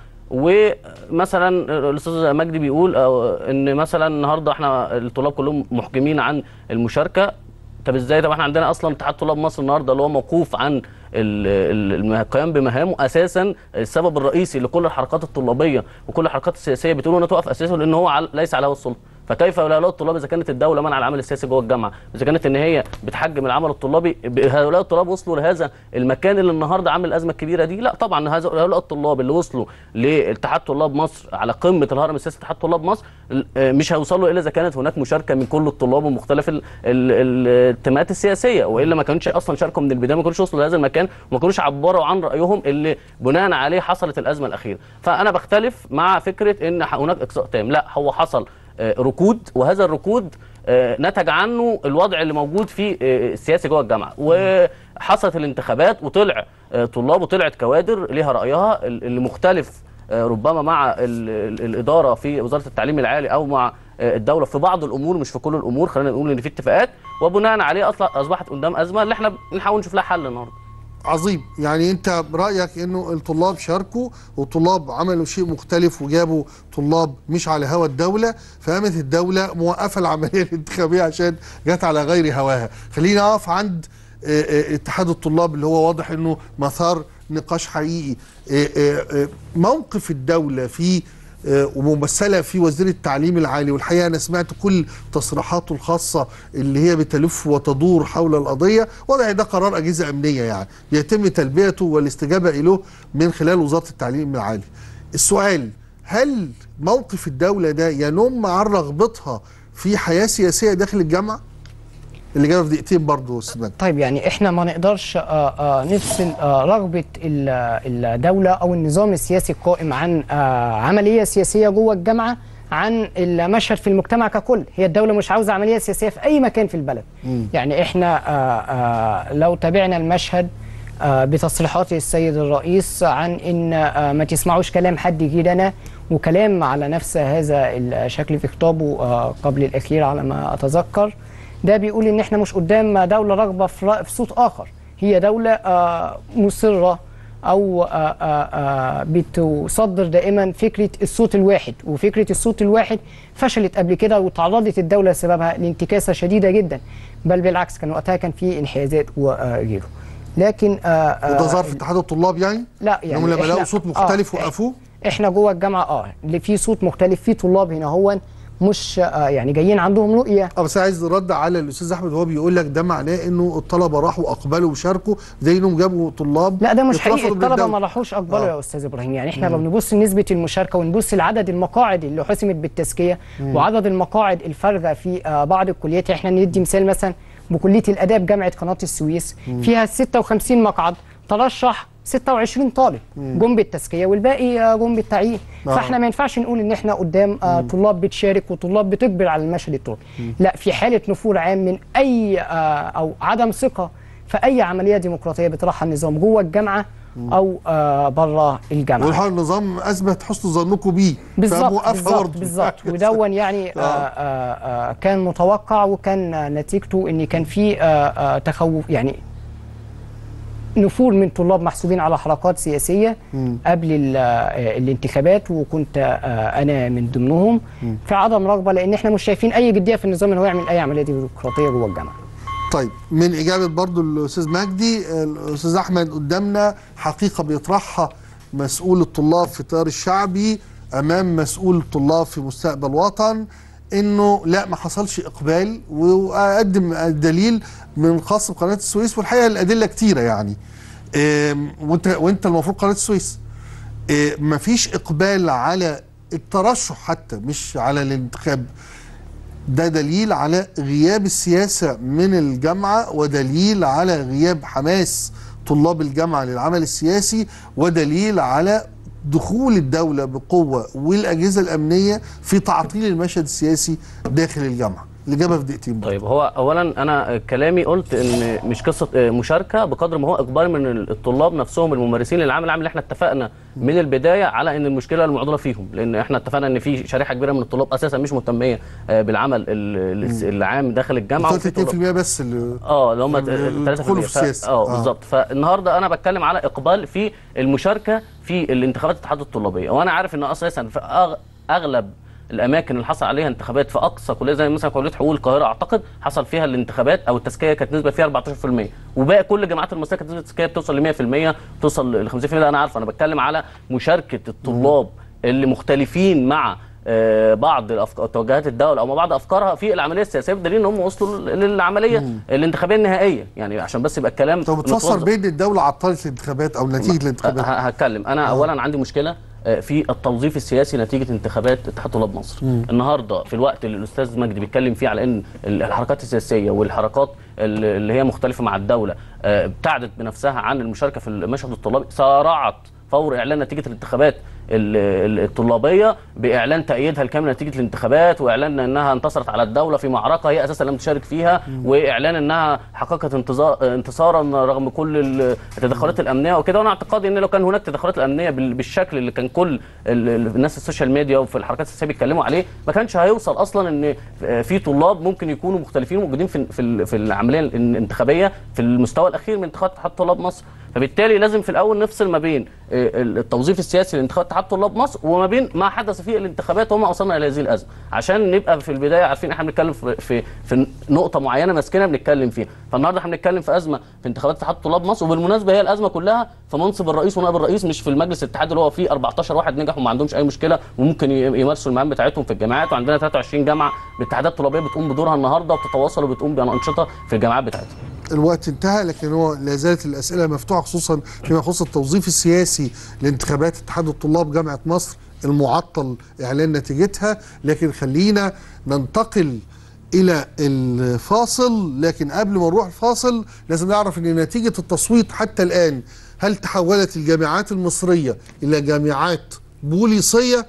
ومثلا الاستاذ مجدي بيقول آه، ان مثلا النهارده احنا الطلاب كلهم محجمين عن المشاركه طب ازاي طب احنا عندنا اصلا اتحاد طلاب مصر النهارده اللي هو موقوف عن ال- ال- الم- القيام بمهامه اساسا السبب الرئيسي لكل الحركات الطلابيه وكل الحركات السياسيه بتقول انها توقف اساسا لان هو على- ليس على هو السلطه فكيف هؤلاء الطلاب اذا كانت الدوله منع العمل السياسي جوه الجامعه اذا كانت ان هي بتحجم العمل الطلابي ب- هؤلاء الطلاب وصلوا لهذا المكان اللي النهارده عامل الازمه الكبيره دي لا طبعا هذا- هؤلاء الطلاب اللي وصلوا لاتحاد طلاب مصر على قمه الهرم السياسي اتحاد طلاب مصر ال- آه، مش هيوصلوا الا اذا كانت هناك مشاركه من كل الطلاب ومختلف ال- ال- ال- الانتماءات السياسيه والا ما كانوش اصلا شاركوا من البدايه ما كانوش وصلوا لهذا المكان وما كانوش عبروا عن رايهم اللي بناء عليه حصلت الازمه الاخيره فانا بختلف مع فكره ان هناك اقصاء تام لا هو حصل آه، ركود وهذا الركود آه، نتج عنه الوضع اللي موجود في آه، السياسي جوه الجامعه وحصلت الانتخابات وطلع آه، طلاب وطلعت كوادر ليها رايها ال- اللي مختلف آه، ربما مع ال- ال- الاداره في وزاره التعليم العالي او مع آه، الدوله في بعض الامور مش في كل الامور خلينا نقول ان في اتفاقات وبناء عليه اصلا اصبحت قدام ازمه اللي احنا بنحاول نشوف لها حل النهارده عظيم يعني انت رايك انه الطلاب شاركوا والطلاب عملوا شيء مختلف وجابوا طلاب مش على هوى الدوله فقامت الدوله موقفه العمليه الانتخابيه عشان جت على غير هواها خلينا اقف عند آه، آه، اتحاد الطلاب اللي هو واضح انه مثار نقاش حقيقي آه، آه، آه، موقف الدوله في آه، وممثله في وزير التعليم العالي والحقيقه انا سمعت كل تصريحاته الخاصه اللي هي بتلف وتدور حول القضيه واضح إن ده قرار اجهزه امنيه يعني يتم تلبيته والاستجابه اليه من خلال وزاره التعليم العالي. السؤال هل موقف الدوله ده ينم عن رغبتها في حياه سياسيه داخل الجامعه؟ اللي جايه في دقيقتين برضه استاذ مجدي. طيب يعني احنا ما نقدرش آه، آه، نفصل آه، رغبة ال- الدولة او النظام السياسي القائم عن آه، عملية سياسية جوه الجامعة عن المشهد في المجتمع ككل هي الدولة مش عاوزة عملية سياسية في اي مكان في البلد يعني احنا آه، آه، لو تابعنا المشهد آه، بتصريحات السيد الرئيس عن ان آه، ما تسمعوش كلام حد غيرنا وكلام على نفس هذا الشكل في خطابه آه، قبل الاخير على ما اتذكر ده بيقول ان احنا مش قدام دوله راغبه في رأ- في صوت اخر هي دوله آه، مصره او آه، آه، آه، بتصدر دائما فكره الصوت الواحد وفكره الصوت الواحد فشلت قبل كده وتعرضت الدوله بسببها لانتكاسه شديده جدا بل بالعكس كان وقتها كان في انحيازات وغيره لكن آه، آه، وده ظرف اتحاد الطلاب يعني؟ لا يعني انهم لما إحنا- لقوا صوت مختلف آه، وقفوه؟ احنا جوه الجامعه اه اللي في صوت مختلف في طلاب هنا هو مش آه يعني جايين عندهم رؤيه اه بس عايز رد على الاستاذ احمد وهو بيقول لك ده معناه انه الطلبه راحوا اقبلوا وشاركوا زي انهم جابوا طلاب لا ده مش اترفضوا حقيقي من الطلبه الدولة. ما راحوش اقبلوا آه. يا استاذ ابراهيم يعني احنا لو نبص لنسبه المشاركه ونبص لعدد المقاعد اللي حسمت بالتزكيه وعدد المقاعد الفارغه في آه بعض الكليات احنا ندي مثال مثلا بكليه الاداب جامعه قناه السويس فيها 56 مقعد ترشح 26 طالب جم بالتزكيه والباقي آه، جم بالتعيين آه. فاحنا ما ينفعش نقول ان احنا قدام آه طلاب بتشارك وطلاب بتجبر على المشهد الطلابي لا في حاله نفور عام من اي آه او عدم ثقه في اي عمليه ديمقراطيه بيطرحها النظام جوه الجامعه او آه بره الجامعه والحال النظام اثبت حسن ظنكم بيه بالظبط فموقفها بالظبط برضه. بالظبط ودون يعني آه آه آه كان متوقع وكان آه، نتيجته ان كان في آه آه تخوف يعني نفور من طلاب محسوبين على حركات سياسيه قبل ال- آه، الانتخابات وكنت آه، انا من ضمنهم في عدم رغبه لان احنا مش شايفين اي جديه في النظام ان هو يعمل اي عمليه ديمقراطيه جوه الجامعه طيب من إجابة برضو الأستاذ مجدي الأستاذ أحمد قدامنا حقيقة بيطرحها مسؤول الطلاب في التيار الشعبي أمام مسؤول الطلاب في مستقبل وطن انه لا ما حصلش اقبال واقدم الدليل من خاص بقناه السويس والحقيقه الادله كتيره يعني إم، وانت وانت المفروض قناه السويس ما فيش اقبال على الترشح حتى مش على الانتخاب ده دليل على غياب السياسة من الجامعة ودليل على غياب حماس طلاب الجامعة للعمل السياسي ودليل على دخول الدولة بقوة والأجهزة الأمنية في تعطيل المشهد السياسي داخل الجامعة الإجابة في دقيقتين برضه. طيب هو اولا انا كلامي قلت ان مش قصه مشاركه بقدر ما هو اقبال من الطلاب نفسهم الممارسين للعمل العام اللي احنا اتفقنا من البدايه على ان المشكله المعضله فيهم لان احنا اتفقنا ان في شريحه كبيره من الطلاب اساسا مش مهتميه آه، بالعمل ال- ال- العام داخل الجامعه وفي قلت طلاب 2% بس اللي اه اللي هم اللي 3% يدخلوا في السياسة. اه آه. بالظبط فالنهارده انا بتكلم على اقبال في المشاركه في الانتخابات الاتحاد الطلابيه وانا عارف ان اساسا في أغ- اغلب الاماكن اللي حصل عليها انتخابات في اقصى كليه زي مثلا كليه حقوق القاهره اعتقد حصل فيها الانتخابات او التزكيه كانت نسبه فيها 14% وباقي كل الجامعات المصريه كانت نسبه التزكيه بتوصل ل 100% توصل ل 50% ده انا عارف انا بتكلم على مشاركه الطلاب اللي مختلفين مع آه، بعض الأفك- توجهات الدوله او مع بعض افكارها في العمليه السياسيه بدليل ان هم وصلوا للعمليه الانتخابيه النهائيه يعني عشان بس يبقى الكلام طب بتفسر متوظف. بين الدولة عطلت الانتخابات أو نتيجة الانتخابات ه- هتكلم انا اولا عندي مشكله آه، في التوظيف السياسي نتيجه انتخابات اتحاد طلاب مصر النهارده في الوقت اللي الاستاذ مجدي بيتكلم فيه على ان ال- الحركات السياسيه والحركات ال- اللي هي مختلفه مع الدوله آه، ابتعدت بنفسها عن المشاركه في المشهد الطلابي سارعت فور اعلان نتيجه الانتخابات ال- ال- الطلابيه باعلان تأييدها الكامل نتيجه الانتخابات واعلان انها انتصرت على الدوله في معركه هي اساسا لم تشارك فيها واعلان انها حققت انتظا- انتصارا رغم كل ال- التدخلات الامنيه وكده وانا اعتقادي ان لو كان هناك تدخلات امنيه بال- بالشكل اللي كان كل ال- ال- الناس السوشيال ميديا وفي الحركات السياسيه بيتكلموا عليه ما كانش هيوصل اصلا ان في طلاب ممكن يكونوا مختلفين وموجودين في في ال- في العمليه الانتخابيه في المستوى الاخير من انتخابات اتحاد طلاب مصر فبالتالي لازم في الاول نفصل ما بين آه، التوظيف السياسي لانتخابات اتحاد طلاب مصر وما بين ما حدث في الانتخابات وما وصلنا الى هذه الازمه عشان نبقى في البدايه عارفين احنا بنتكلم في في, في نقطه معينه ماسكينها بنتكلم فيها فالنهارده احنا بنتكلم في ازمه في انتخابات اتحاد طلاب مصر وبالمناسبه هي الازمه كلها في منصب الرئيس ونائب الرئيس مش في المجلس الاتحاد اللي هو فيه 14 واحد نجحوا وما عندهمش اي مشكله وممكن ي- يمارسوا المهام بتاعتهم في الجامعات وعندنا 23 جامعه باتحادات طلابيه بتقوم بدورها النهارده وبتتواصل وبتقوم بانشطه في الجامعات بتاعتها الوقت انتهى لكن هو لا زالت الاسئله مفتوحه خصوصا فيما يخص التوظيف السياسي لانتخابات اتحاد الطلاب جامعه مصر المعطل اعلان نتيجتها لكن خلينا ننتقل الى الفاصل لكن قبل ما نروح الفاصل لازم نعرف ان نتيجه التصويت حتى الان هل تحولت الجامعات المصريه الى جامعات بوليسيه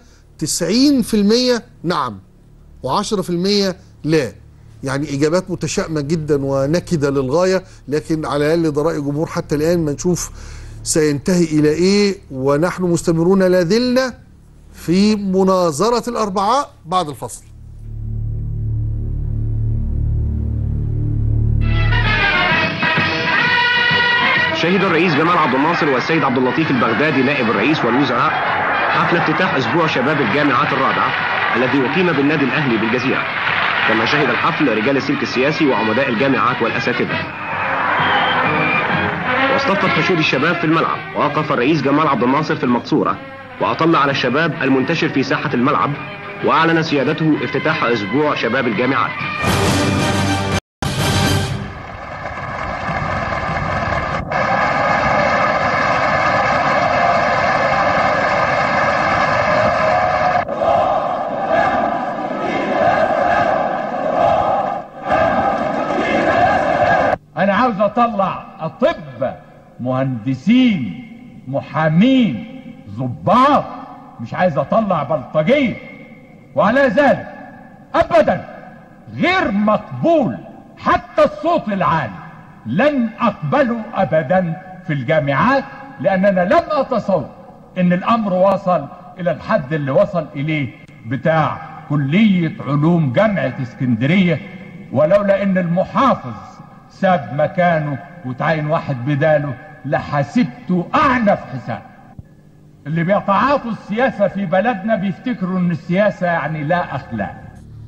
90% نعم و10% لا يعني اجابات متشائمه جدا ونكده للغايه لكن على الاقل ده راي جمهور حتى الان ما نشوف سينتهي الى ايه ونحن مستمرون لا زلنا في مناظره الاربعاء بعد الفصل شهد الرئيس جمال عبد الناصر والسيد عبد اللطيف البغدادي نائب الرئيس والوزراء حفل افتتاح اسبوع شباب الجامعات الرابعه الذي اقيم بالنادي الاهلي بالجزيره كما شهد الحفل رجال السلك السياسي وعمداء الجامعات والاساتذه واصطفت حشود الشباب في الملعب ووقف الرئيس جمال عبد الناصر في المقصوره واطل على الشباب المنتشر في ساحه الملعب واعلن سيادته افتتاح اسبوع شباب الجامعات انا عاوز اطلع اطباء مهندسين محامين ضباط مش عايز اطلع بلطجيه وعلى ذلك ابدا غير مقبول حتى الصوت العالي لن اقبله ابدا في الجامعات لاننا لم اتصور ان الامر وصل الى الحد اللي وصل اليه بتاع كلية علوم جامعة اسكندرية ولولا ان المحافظ ساب مكانه وتعين واحد بداله لحسبت اعنف حساب اللي بيتعاطوا السياسة في بلدنا بيفتكروا ان السياسة يعني لا اخلاق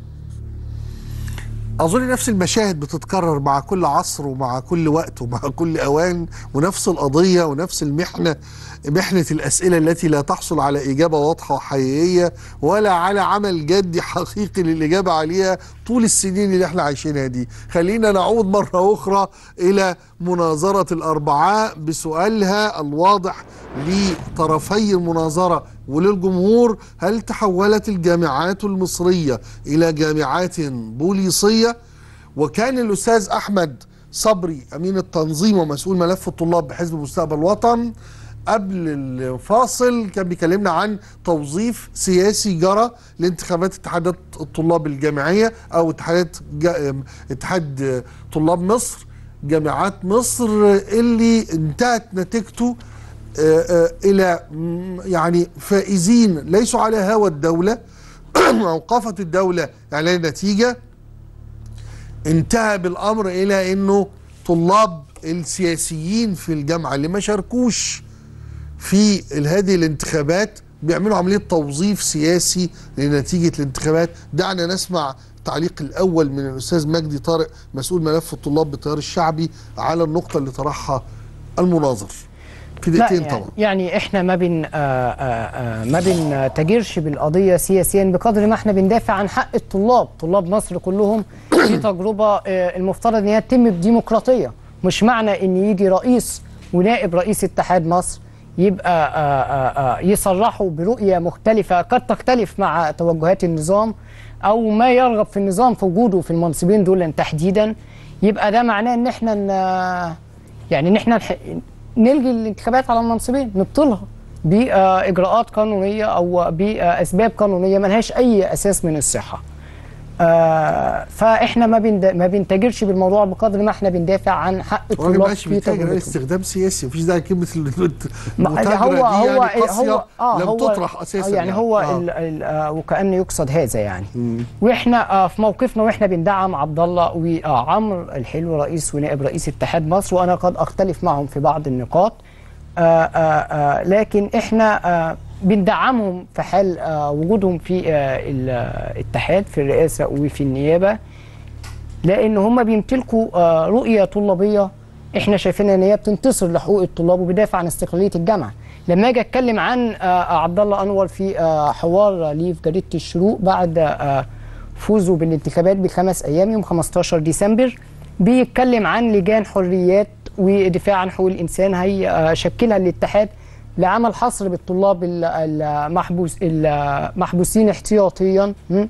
اظن نفس المشاهد بتتكرر مع كل عصر ومع كل وقت ومع كل اوان ونفس القضيه ونفس المحنه محنه الاسئله التي لا تحصل على اجابه واضحه وحقيقيه ولا على عمل جدي حقيقي للاجابه عليها طول السنين اللي احنا عايشينها دي خلينا نعود مره اخرى الى مناظره الاربعاء بسؤالها الواضح لطرفي المناظره وللجمهور هل تحولت الجامعات المصريه الى جامعات بوليسيه وكان الاستاذ احمد صبري امين التنظيم ومسؤول ملف الطلاب بحزب مستقبل وطن قبل الفاصل كان بيكلمنا عن توظيف سياسي جرى لانتخابات اتحادات الطلاب الجامعيه او اتحادات جا اتحاد طلاب مصر جامعات مصر اللي انتهت نتيجته آه، آه، الى م- يعني فائزين ليسوا على هوى الدوله اوقفت الدوله اعلان نتيجه انتهى بالامر الى انه طلاب السياسيين في الجامعه اللي ما شاركوش في هذه الانتخابات بيعملوا عمليه توظيف سياسي لنتيجه الانتخابات دعنا نسمع التعليق الاول من الاستاذ مجدي طارق مسؤول ملف الطلاب بالتيار الشعبي على النقطه اللي طرحها المناظر في لا دقيقتين يعني, طبعا يعني احنا ما بن آه آه آه ما بنتاجرش بالقضيه سياسيا بقدر ما احنا بندافع عن حق الطلاب طلاب مصر كلهم في تجربه آه المفترض ان هي تتم بديمقراطيه مش معنى ان يجي رئيس ونائب رئيس اتحاد مصر يبقى آه آه آه يصرحوا برؤيه مختلفه قد تختلف مع توجهات النظام او ما يرغب في النظام في وجوده في المنصبين دول تحديدا يبقى ده معناه ان احنا ن- يعني ان احنا نح- نلغي الانتخابات على المنصبين نبطلها باجراءات قانونيه او باسباب قانونيه ملهاش اي اساس من الصحه. آه فاحنا ما بند... ما بنتاجرش بالموضوع بقدر ما احنا بندافع عن حق هو الطلاب ماشي في بيتاجر تجربتهم. استخدام سياسي مفيش داعي كلمه ما- المتاجره هو دي هو يعني قاسية هو اه لم هو تطرح اساسا آه يعني هو آه. ال ال آه وكأن يقصد هذا يعني واحنا آه في موقفنا واحنا بندعم عبد الله وعمرو الحلو رئيس ونائب رئيس اتحاد مصر وانا قد اختلف معهم في بعض النقاط آه آه آه لكن احنا آه بندعمهم في حال آه وجودهم في آه الاتحاد في الرئاسه وفي النيابه لان هم بيمتلكوا آه، رؤيه طلابيه احنا شايفينها ان هي بتنتصر لحقوق الطلاب وبيدافع عن استقلاليه الجامعه لما اجي اتكلم عن آه، عبد الله انور في آه، حوار ليه في جريده الشروق بعد آه، فوزه بالانتخابات بخمس ايام يوم 15 ديسمبر بيتكلم عن لجان حريات ودفاع عن حقوق الانسان هيشكلها الاتحاد لعمل حصر بالطلاب ال- المحبوس المحبوسين احتياطيا م?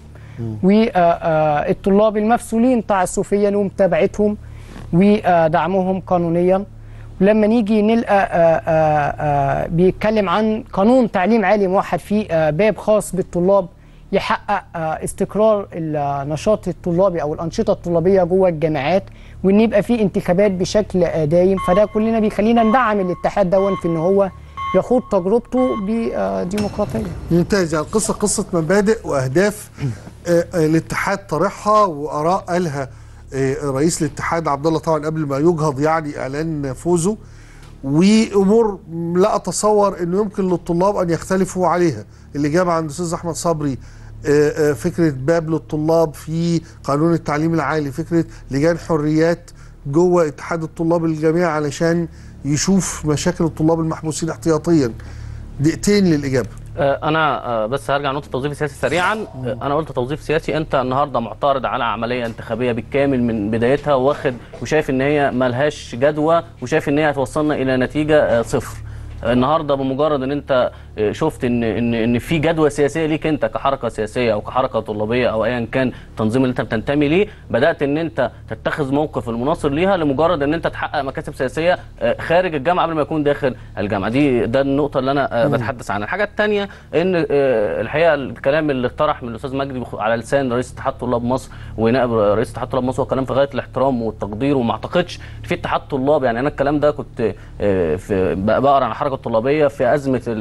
والطلاب المفصولين تعسفيا ومتابعتهم ودعمهم قانونيا ولما نيجي نلقى آه، آه، آه، بيتكلم عن قانون تعليم عالي موحد فيه آه، باب خاص بالطلاب يحقق آه، استقرار النشاط الطلابي او الانشطه الطلابيه جوه الجامعات وان يبقى في انتخابات بشكل آه، دايم فده كلنا بيخلينا ندعم الاتحاد دون في ان هو يخوض تجربته بديمقراطيه ممتاز يعني القصه قصه مبادئ واهداف آه، آه، الاتحاد طرحها واراء قالها آه، رئيس الاتحاد عبد الله طبعا قبل ما يجهض يعني اعلان فوزه وامور لا اتصور انه يمكن للطلاب ان يختلفوا عليها اللي جاب عند الاستاذ احمد صبري آه، آه، فكره باب للطلاب في قانون التعليم العالي فكره لجان حريات جوه اتحاد الطلاب الجامعي علشان يشوف مشاكل الطلاب المحبوسين احتياطيا دقيقتين للاجابه آه، انا آه، بس هرجع نقطه التوظيف السياسي سريعا آه، انا قلت توظيف سياسي انت النهارده معترض على عمليه انتخابيه بالكامل من بدايتها واخد وشايف ان هي ملهاش جدوى وشايف ان هي هتوصلنا الى نتيجه آه، صفر النهارده بمجرد ان انت آه، شفت ان ان ان في جدوى سياسيه ليك انت كحركه سياسيه او كحركه طلابيه او ايا كان التنظيم اللي انت بتنتمي ليه بدات ان انت تتخذ موقف المناصر ليها لمجرد ان انت تحقق مكاسب سياسيه آه، خارج الجامعه قبل ما يكون داخل الجامعه دي ده النقطه اللي انا آه، بتحدث عنها الحاجه الثانيه ان آه، الحقيقه الكلام اللي اتطرح من الاستاذ مجدي بخ- على لسان رئيس اتحاد طلاب مصر ونائب رئيس اتحاد طلاب مصر هو كلام في غايه الاحترام والتقدير وما اعتقدش في اتحاد طلاب يعني انا الكلام ده كنت آه، في ب- بقرا عن الحركه الطلابيه في ازمه ال-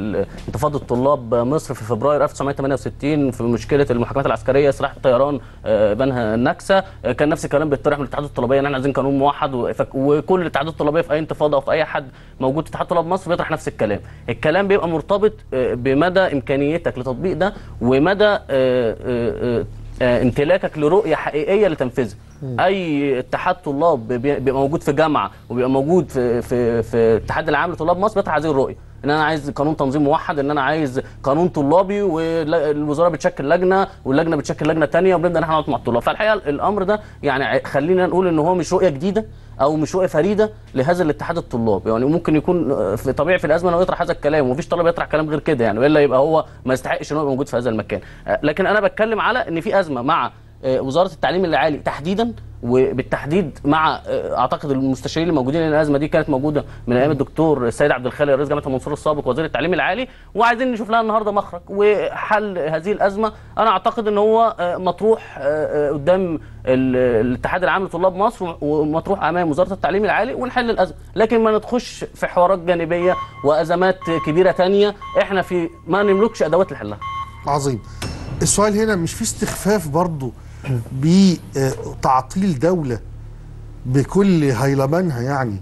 انتفاضه طلاب مصر في فبراير 1968 في مشكله المحاكمات العسكريه سلاح الطيران آه، بنها النكسه آه، كان نفس الكلام بيطرح من الاتحادات الطلابيه ان احنا عايزين قانون موحد وفك- وكل الاتحادات الطلابيه في اي انتفاضه او في اي حد موجود في اتحاد طلاب مصر بيطرح نفس الكلام الكلام بيبقى مرتبط آه، بمدى امكانيتك لتطبيق ده ومدى آه، آه، آه، آه، امتلاكك لرؤيه حقيقيه لتنفيذها اي اتحاد طلاب بي- بيبقى موجود في جامعه وبيبقى موجود في في في الاتحاد العام لطلاب مصر بيطرح هذه الرؤيه ان انا عايز قانون تنظيم موحد ان انا عايز قانون طلابي والوزاره بتشكل لجنه واللجنه بتشكل لجنه تانية وبنبدا ان احنا نقعد مع الطلاب فالحقيقه الامر ده يعني ع- خلينا نقول ان هو مش رؤيه جديده او مش رؤيه فريده لهذا الاتحاد الطلاب يعني ممكن يكون آه، في طبيعي في الازمه انه يطرح هذا الكلام ومفيش طالب يطرح كلام غير كده يعني والا يبقى هو ما يستحقش انه يبقى موجود في هذا المكان آه، لكن انا بتكلم على ان في ازمه مع آه، وزاره التعليم العالي تحديدا وبالتحديد مع آه، اعتقد المستشارين اللي موجودين لأن الازمه دي كانت موجوده من ايام الدكتور السيد عبد الخالق رئيس جامعه المنصوره السابق وزير التعليم العالي وعايزين نشوف لها النهارده مخرج وحل هذه الازمه انا اعتقد ان هو آه، مطروح آه، آه، قدام ال- الاتحاد العام لطلاب مصر ومطروح امام وزاره التعليم العالي ونحل الازمه لكن ما ندخلش في حوارات جانبيه وازمات كبيره تانية احنا في ما نملكش ادوات لحلها عظيم السؤال هنا مش في استخفاف برضو بتعطيل دولة بكل هيلمانها يعني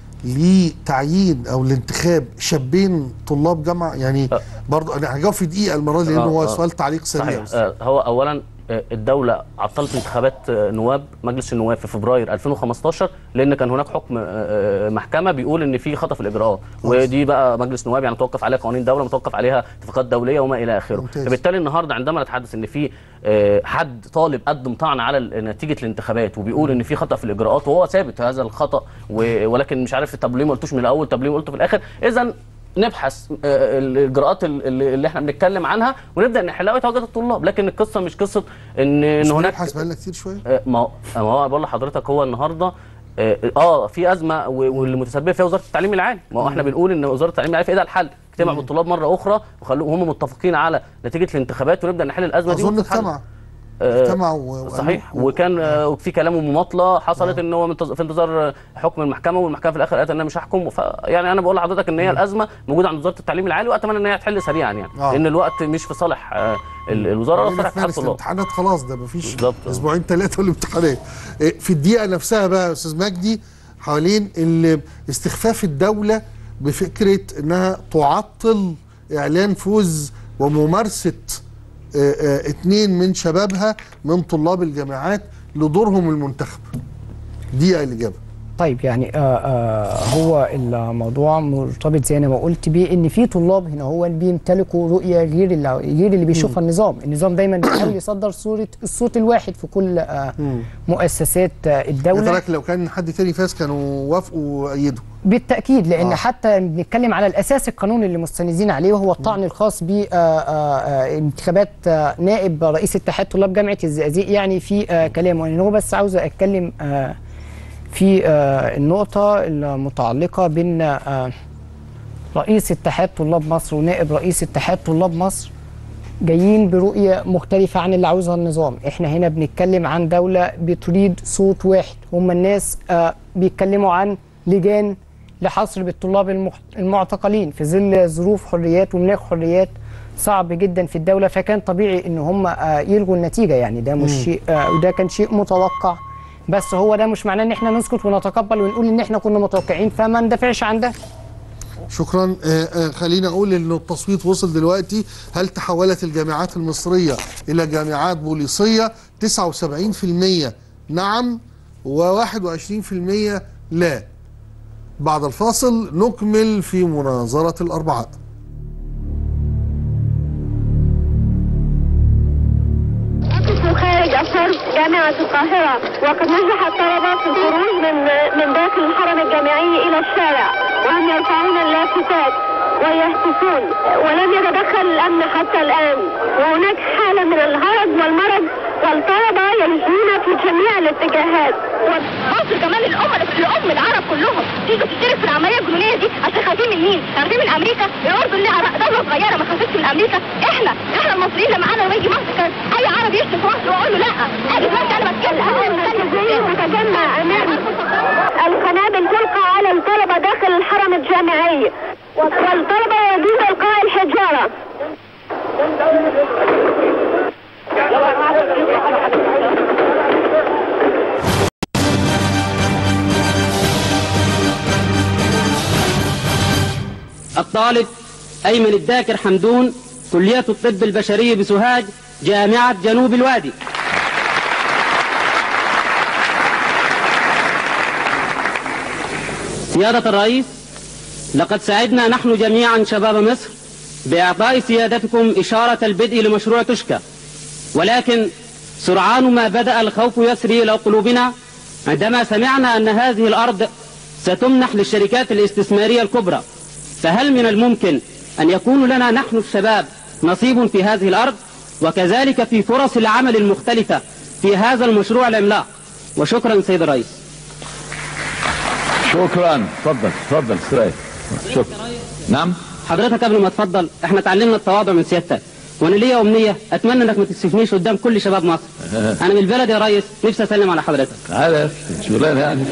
لتعيين او لانتخاب شابين طلاب جامعه يعني أه. برضو انا هجاوب في دقيقه المره دي لان أه، هو أه. سؤال تعليق سريع صحيح آه، هو اولا آه، الدولة عطلت انتخابات آه، نواب مجلس النواب في فبراير 2015 لأن كان هناك حكم آه، آه، محكمة بيقول إن في خطأ في الإجراءات ودي بقى مجلس نواب يعني متوقف عليها قوانين دولة متوقف عليها اتفاقات دولية وما إلى آخره ممتاز. فبالتالي النهاردة عندما نتحدث إن في آه، حد طالب قدم طعن على ال- نتيجة الانتخابات وبيقول إن في خطأ في الإجراءات وهو ثابت هذا الخطأ و- ولكن مش عارف طب ليه ما قلتوش من الأول طب ليه ما قلته في الآخر إذا نبحث آه، الاجراءات ال- اللي اللي احنا بنتكلم عنها ونبدا نحلها ويتواجد الطلاب لكن القصه مش قصه ان ان مش هناك بنبحث بقالنا كتير شويه آه، ما هو ما هو بقول لحضرتك هو النهارده اه آه، في ازمه و- واللي متسبب فيها وزاره التعليم العالي ما هو احنا بنقول ان وزاره التعليم العالي في ايدها الحل اجتمع بالطلاب مره اخرى وخلوهم هم متفقين على نتيجه الانتخابات ونبدا نحل الازمه دي اظن وتتحل. اجتمع آه، اجتمعوا و- وقالوا- صحيح وكان آه، في كلام ومماطله حصلت ان هو منتظ- في انتظار آه، حكم المحكمه والمحكمه في الاخر قالت ان انا مش هحكم فيعني انا بقول لحضرتك ان هي الازمه موجوده عند وزاره التعليم العالي واتمنى ان هي تحل سريعا يعني آه. لان الوقت مش في صالح آه، ال- الوزاره ولا في خلينا صالح في اتحاد مارس الطلاب الامتحانات خلاص ده مفيش بالظبط. اسبوعين ثلاثه والامتحانات إيه، في الدقيقه نفسها بقى يا استاذ مجدي حوالين ال- استخفاف الدوله بفكره انها تعطل اعلان فوز وممارسه آه، آه، اتنين من شبابها من طلاب الجامعات لدورهم المنتخب دقيقه الاجابه طيب يعني آه آه هو الموضوع مرتبط زي انا ما قلت بيه ان في طلاب هنا هو اللي بيمتلكوا رؤيه غير اللي غير اللي بيشوفها النظام، النظام دايما بيحاول يصدر صوره الصوت الواحد في كل آه مؤسسات آه الدوله حضرتك لو كان حد تاني فاز كانوا وافقوا وايدوا بالتاكيد لان آه. آه. حتى بنتكلم على الاساس القانوني اللي مستندين عليه وهو الطعن الخاص بانتخابات نائب رئيس اتحاد طلاب جامعه الزقازيق يعني في آه كلامه يعني هو بس عاوز اتكلم آه في آه النقطه المتعلقه بين آه رئيس اتحاد طلاب مصر ونائب رئيس اتحاد طلاب مصر جايين برؤية مختلفة عن اللي عاوزها النظام احنا هنا بنتكلم عن دولة بتريد صوت واحد هم الناس آه بيتكلموا عن لجان لحصر بالطلاب المح- المعتقلين في ظل ظروف حريات ومناخ حريات صعب جدا في الدولة فكان طبيعي ان هم آه يلغوا النتيجة يعني ده مش شيء آه وده كان شيء متوقع بس هو ده مش معناه ان احنا نسكت ونتقبل ونقول ان احنا كنا متوقعين فما ندافعش عن ده شكرا آه، آه، خلينا اقول ان التصويت وصل دلوقتي هل تحولت الجامعات المصريه الى جامعات بوليسيه 79% نعم و21% لا بعد الفاصل نكمل في مناظره الاربعاء أقف خارج أسوار جامعة القاهرة وقد نجح الطلبة في الخروج من من داخل الحرم الجامعي إلى الشارع وهم يرفعون اللافتات ويهتفون ولم يتدخل الأمن حتى الآن وهناك حالة من الهرج والمرض والطلبة يجرون في جميع الاتجاهات مصر كمان الأم الأم العرب كلهم تيجي تشترك في العملية الجنونية دي عشان خايفين من مين؟ خايفين من أمريكا؟ الأردن لها دولة صغيرة ما خافتش من أمريكا احنا احنا المصريين لما معانا لما يجي مصر كان أي عربي يشتم في مصر وأقول له لا أجي دلوقتي أنا بتكلم تتجمع أمام القنابل تلقى على الطلبة داخل الحرم الجامعي والطلبة يجوز إلقاء الحجاب النجارة الطالب أيمن الداكر حمدون كلية الطب البشري بسوهاج جامعة جنوب الوادي سيادة الرئيس لقد سعدنا نحن جميعا شباب مصر بإعطاء سيادتكم إشارة البدء لمشروع تشكى ولكن سرعان ما بدأ الخوف يسري إلى قلوبنا عندما سمعنا أن هذه الأرض ستمنح للشركات الاستثمارية الكبرى فهل من الممكن أن يكون لنا نحن الشباب نصيب في هذه الأرض وكذلك في فرص العمل المختلفة في هذا المشروع العملاق وشكرا سيد الرئيس شكرا تفضل تفضل استريح شكرا نعم حضرتك قبل ما تفضل احنا اتعلمنا التواضع من سيادتك وانا ليا امنيه اتمنى انك ما تكسفنيش قدام كل شباب مصر انا من البلد يا ريس نفسي اسلم على حضرتك تعالى يا اخي شغلانه يعني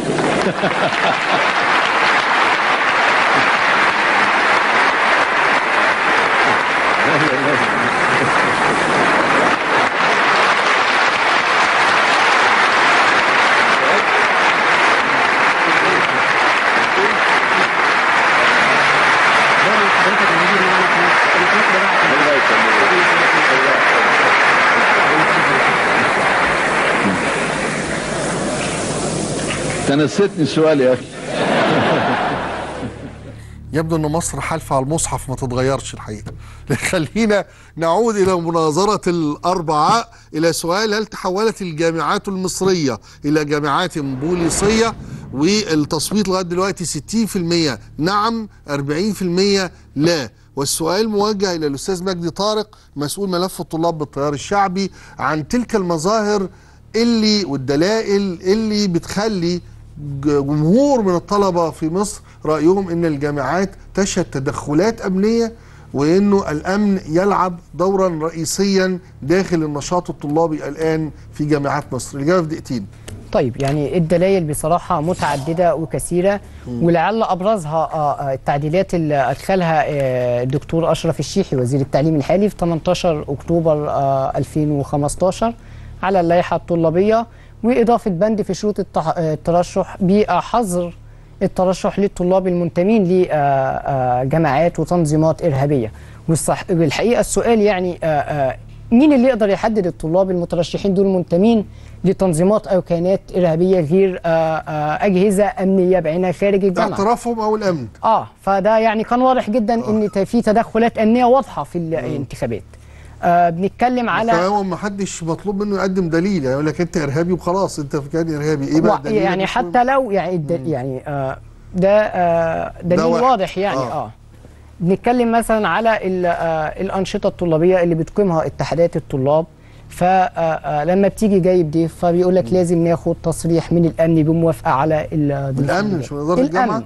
تنسيتني السؤال يا اخي يبدو ان مصر حالفه على المصحف ما تتغيرش الحقيقه خلينا نعود الى مناظره الاربعاء الى سؤال هل تحولت الجامعات المصريه الى جامعات بوليسيه والتصويت لغايه دلوقتي 60% نعم 40% لا والسؤال موجه الى الاستاذ مجدي طارق مسؤول ملف الطلاب بالتيار الشعبي عن تلك المظاهر اللي والدلائل اللي بتخلي جمهور من الطلبة في مصر رأيهم أن الجامعات تشهد تدخلات أمنية وأنه الأمن يلعب دورا رئيسيا داخل النشاط الطلابي الآن في جامعات مصر الإجابة في دقيقتين طيب يعني الدلائل بصراحة متعددة وكثيرة ولعل أبرزها آه، آه، التعديلات اللي أدخلها آه، الدكتور أشرف الشيحي وزير التعليم الحالي في 18 أكتوبر آه، 2015 على اللائحة الطلابية وإضافة بند في شروط التح- آه، الترشح بحظر الترشح للطلاب المنتمين لجماعات وتنظيمات إرهابية والصح... والحقيقة السؤال يعني آه، آه، مين اللي يقدر يحدد الطلاب المترشحين دول منتمين لتنظيمات أو كيانات إرهابية غير آه، آه، أجهزة أمنية بعينها خارج الجامعة اعترافهم أو الأمن اه فده يعني كان واضح جدا ان ت- في تدخلات امنيه واضحه في الانتخابات آه بنتكلم على كمان ما حدش مطلوب منه يقدم دليل يعني يقول لك انت ارهابي وخلاص انت في كان ارهابي ايه بقى و- الدليل يعني مش حتى لو يعني الد- يعني آه ده آه دليل واحد. واضح يعني آه. اه, بنتكلم مثلا على ال- آه الانشطه الطلابيه اللي بتقيمها اتحادات الطلاب فلما بتيجي جايب ضيف فبيقول لك لازم ناخد تصريح من الامن بموافقه على ال- الامن مش من اداره الجامعه الامن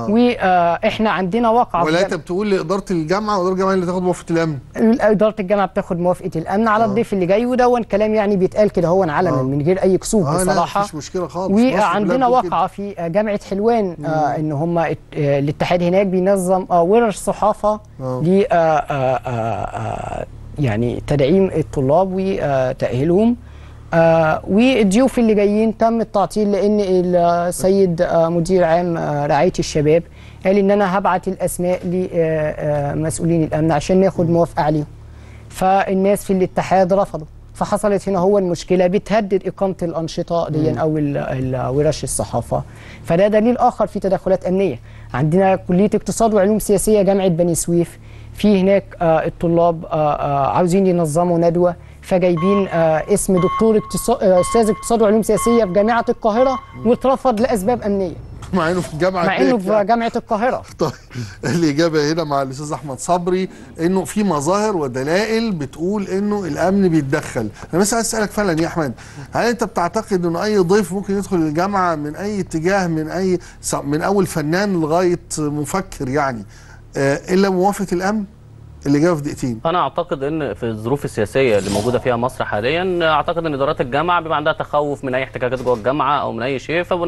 واحنا عندنا واقعه في ولا جامعة- انت بتقول لاداره الجامعه واداره الجامعه اللي تاخد موافقه الامن اداره الجامعه بتاخد موافقه الامن على الضيف اللي جاي ودون كلام يعني بيتقال كده هو علنا من غير اي كسوف اه لا بصراحه مفيش مشكله خالص مصر كلها وعندنا بتقول كده. واقعه في جامعه حلوان آه ان هم ات- آه الاتحاد هناك بينظم آه ورش صحافه آه. ل آه آه آه آه يعني تدعيم الطلاب وتاهيلهم آه والضيوف اللي جايين تم التعطيل لان السيد آه مدير عام آه رعايه الشباب قال ان انا هبعت الاسماء لمسؤولين الامن عشان ناخد موافقه عليهم فالناس في الاتحاد رفضوا فحصلت هنا هو المشكله بتهدد اقامه الانشطه دي او ال- ال- ورش الصحافه فده دليل اخر في تدخلات امنيه عندنا كليه اقتصاد وعلوم سياسيه جامعه بني سويف في هناك آه الطلاب آه آه عاوزين ينظموا ندوه فجايبين آه اسم دكتور اقتصاد آه استاذ اقتصاد وعلوم سياسيه في جامعه القاهره واترفض لاسباب امنيه مع انه في الجامعه مع انه هناك في يعني. جامعه القاهره طيب الإجابة هنا مع الأستاذ أحمد صبري إنه في مظاهر ودلائل بتقول إنه الأمن بيتدخل، أنا بس عايز أسألك فعلا يا أحمد هل أنت بتعتقد إنه أي ضيف ممكن يدخل الجامعة من أي اتجاه من أي من أول فنان لغاية مفكر يعني آه، إلا موافقة الأمن؟ الإجابة في دقيقتين. انا اعتقد ان في الظروف السياسيه اللي موجوده فيها مصر حاليا اعتقد ان ادارات الجامعه بيبقى عندها تخوف من اي احتكاكات جوه الجامعه او من اي شيء فبناء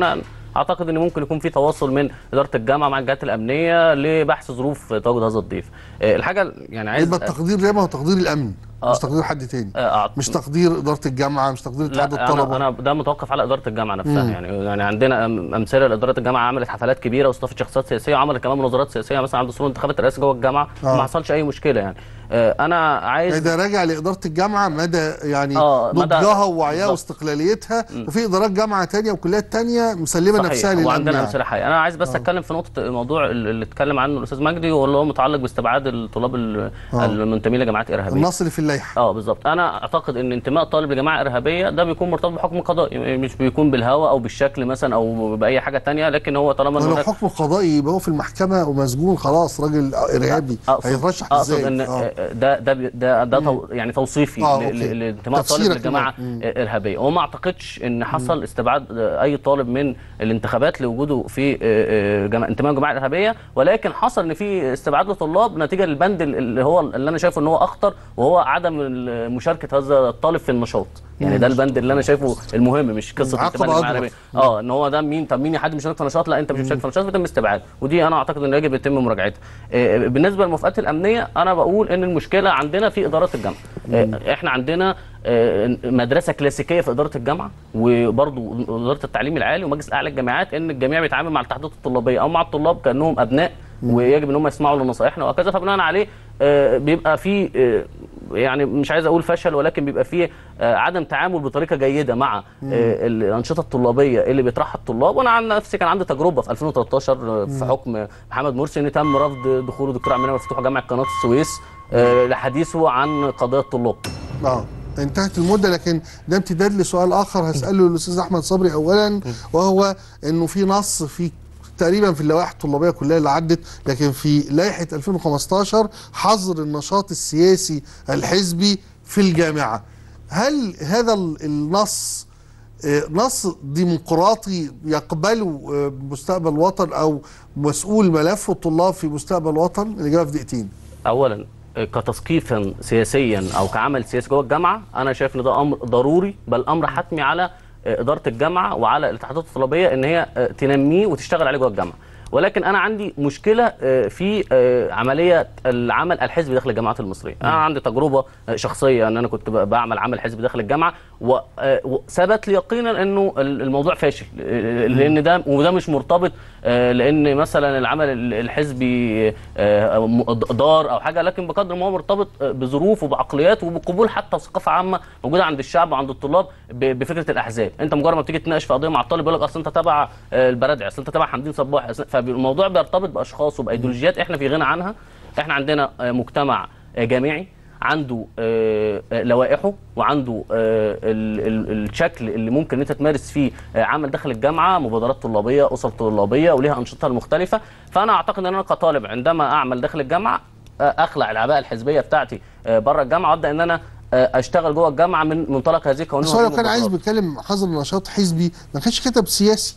اعتقد ان ممكن يكون في تواصل من اداره الجامعه مع الجهات الامنيه لبحث جروف تواجد هذا الضيف آه، الحاجه يعني عايز يبقى التقدير ده ما هو تقدير الامن آه. مش تقدير حد تاني آه، أعت- مش تقدير اداره الجامعه مش تقدير اتحاد لا الطلبه انا انا ده متوقف على اداره الجامعه نفسها مم. يعني يعني عندنا أم- امثله لاداره الجامعه عملت حفلات كبيره واستضافت شخصيات سياسيه وعملت كمان مناظرات سياسيه مثلا عند صالون انتخابات الرئاسه جوه الجامعه آه. ما حصلش اي مشكله يعني آه، انا عايز ده راجع لاداره الجامعه مدى يعني آه، مدى- نضجها ووعيها بالظبط. واستقلاليتها وفي ادارات جامعه تانية وكليات تانية مسلمه صحيح. نفسها للامن وعندنا يعني. امثله حقيقيه انا عايز بس اتكلم في نقطه الموضوع اللي اللي اتكلم عنه الاستاذ مجدي واللي هو متعلق باستبعاد الطلاب ال- آه. المنتمين لجماعات ارهابيه النص اللي في اللائحه اه بالظبط انا اعتقد ان انتماء طالب لجماعه ارهابيه ده بيكون مرتبط بحكم قضائي مش بيكون بالهوى او بالشكل مثلا او باي حاجه تانية لكن هو طالما إن ولو هناك- حكم قضائي يبقى هو في المحكمه ومسجون خلاص راجل ارهابي اقصد هيترشح اقصد ازاي ان آه. ده ده ده ده تو يعني توصيفي آه، ل- أوكي. ل- لانتماء طالب تفسيرك لجماعه لده. مم. ارهابيه وما اعتقدش ان حصل استبعاد اي طالب من الانتخابات لوجوده في جماعة انتماء الجماعه الارهابيه ولكن حصل ان في استبعاد لطلاب نتيجه للبند اللي هو اللي انا شايفه ان هو اخطر وهو عدم مشاركه هذا الطالب في النشاط يعني ده البند اللي انا شايفه المهم مش قصه عقبة انتماء الجماعه أكبر. الارهابيه اه ان هو ده مين طب مين حد مشارك في نشاط لا انت مش مشارك في نشاط فيتم استبعاد ودي انا اعتقد ان يجب يتم مراجعتها آه، بالنسبه للموافقات الامنيه انا بقول ان المشكله عندنا في ادارات الجامعه آه، احنا عندنا آه، مدرسه كلاسيكيه في اداره الجامعه وبرضه اداره التعليم العالي ومجلس الاعلى للجامعات ان الجميع بيتعامل مع الاتحادات الطلابيه او مع الطلاب كانهم ابناء ويجب ان هم يسمعوا لنصائحنا وهكذا فبناء عليه آه، بيبقى في آه، يعني مش عايز اقول فشل ولكن بيبقى فيه آه، عدم تعامل بطريقه جيده مع آه، الانشطه الطلابيه اللي بيطرحها الطلاب وانا عن نفسي كان عندي تجربه في 2013 آه، في حكم محمد مرسي ان تم رفض دخول الدكتور عمنا مفتوح جامعه قناه السويس آه، لحديثه عن قضايا الطلاب اه انتهت المده لكن ده امتداد لسؤال اخر هساله الاستاذ احمد صبري اولا وهو انه في نص في تقريبا في اللوائح الطلابيه كلها اللي عدت لكن في لائحه 2015 حظر النشاط السياسي الحزبي في الجامعه هل هذا ال- النص آه، نص ديمقراطي يقبله آه، مستقبل وطن او مسؤول ملف الطلاب في مستقبل وطن الاجابه في دقيقتين اولا آه، كتثقيفا سياسيا او كعمل سياسي جوه الجامعه انا شايف ان ده امر ضروري بل امر حتمي على آه، اداره الجامعه وعلى الاتحادات الطلابيه ان هي آه، تنميه وتشتغل عليه جوه الجامعه ولكن انا عندي مشكله آه، في آه، عمليه العمل الحزبي داخل الجامعات المصريه انا عندي تجربه آه، شخصيه ان انا كنت ب- بعمل عمل حزبي داخل الجامعه و- آه، وثبت لي يقينا انه ال- الموضوع فاشل آه، لان ده وده مش مرتبط آه، لان مثلا العمل ال- الحزبي آه، م- دار او حاجه لكن بقدر ما هو مرتبط آه، بظروف وبعقليات وبقبول حتى ثقافه عامه موجوده عند الشعب وعند الطلاب ب- بفكره الاحزاب انت مجرد ما بتيجي تناقش في قضيه مع الطالب يقول لك اصل انت تبع آه، البرادعي اصل انت تبع حمدين صباح أصل- فالموضوع بيرتبط باشخاص وبايديولوجيات احنا في غنى عنها احنا عندنا آه، مجتمع آه، جامعي عنده آه، آه، لوائحه وعنده آه، ال- ال- الشكل اللي ممكن ان انت تمارس فيه آه، عمل داخل الجامعه مبادرات طلابيه اسر طلابيه وليها انشطتها المختلفه فانا اعتقد ان انا كطالب عندما اعمل داخل الجامعه آه، اخلع العباءه الحزبيه بتاعتي آه، بره الجامعه وابدا ان انا آه، اشتغل جوه الجامعه من منطلق هذه القوانين بس هو لو وهذه كان عايز المبادرات. بيتكلم حظر نشاط حزبي ما كانش كتب سياسي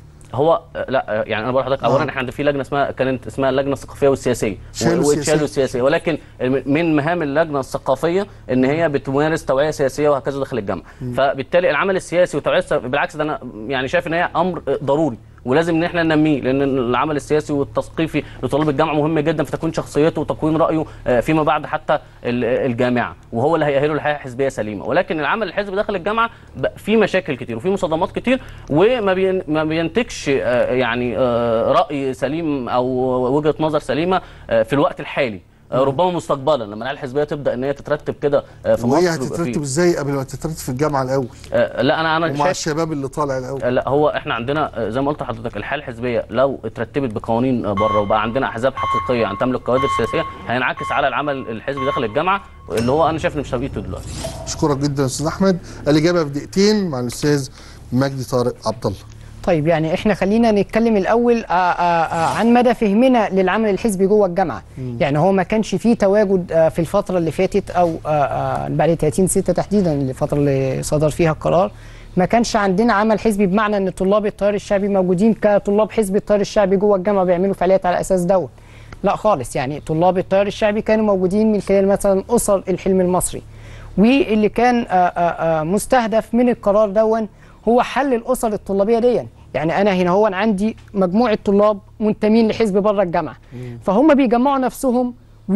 هو آه، لا آه، يعني انا بقول لحضرتك اولا احنا عندنا في لجنه اسمها كانت اسمها اللجنه الثقافيه والسياسيه شالوا و- السياسية. واتشالوا السياسيه ولكن من مهام اللجنه الثقافيه ان هي بتمارس توعيه سياسيه وهكذا داخل الجامعه فبالتالي العمل السياسي والتوعيه الس- بالعكس ده انا يعني شايف ان هي امر آه، ضروري ولازم ان احنا ننميه لان العمل السياسي والتثقيفي لطلاب الجامعه مهم جدا في تكوين شخصيته وتكوين رايه آه، فيما بعد حتى ال- الجامعه وهو اللي هيأهله لحياه حزبيه سليمه ولكن العمل الحزبي داخل الجامعه ب- فيه مشاكل كتير وفيه مصادمات كتير وما بين ما بينتجش آه، يعني آه، راي سليم او وجهه نظر سليمه آه، في الوقت الحالي آه، ربما مستقبلا لما العيال الحزبيه تبدا ان هي تترتب كده آه، في مصر وهي ويبقى فيه- هتترتب ازاي قبل ما تترتب في الجامعه الاول آه، لا انا انا ومع شايف الشباب اللي طالع الاول لا هو احنا عندنا آه، زي ما قلت لحضرتك الحاله الحزبيه لو اترتبت بقوانين آه، بره وبقى عندنا احزاب حقيقيه عن تملك كوادر سياسيه هينعكس على العمل الحزبي داخل الجامعه اللي هو انا شايف ان مش توقيته دلوقتي اشكرك جدا يا استاذ احمد الاجابه في دقيقتين مع الاستاذ مجدي طارق عبد الله طيب يعني احنا خلينا نتكلم الاول آآ آآ عن مدى فهمنا للعمل الحزبي جوه الجامعه يعني هو ما كانش فيه تواجد آه، في الفتره اللي فاتت او آه، آه، بعد 30 6 تحديدا الفتره اللي صدر فيها القرار ما كانش عندنا عمل حزبي بمعنى ان طلاب التيار الشعبي موجودين كطلاب حزب التيار الشعبي جوه الجامعه بيعملوا فعاليات على اساس دوت لا خالص يعني طلاب التيار الشعبي كانوا موجودين من خلال مثلا اسر الحلم المصري واللي كان آه، آه، آه، مستهدف من القرار دون هو حل الاسر الطلابيه دي يعني انا هنا هو أنا عندي مجموعه طلاب منتمين لحزب بره الجامعه فهم بيجمعوا نفسهم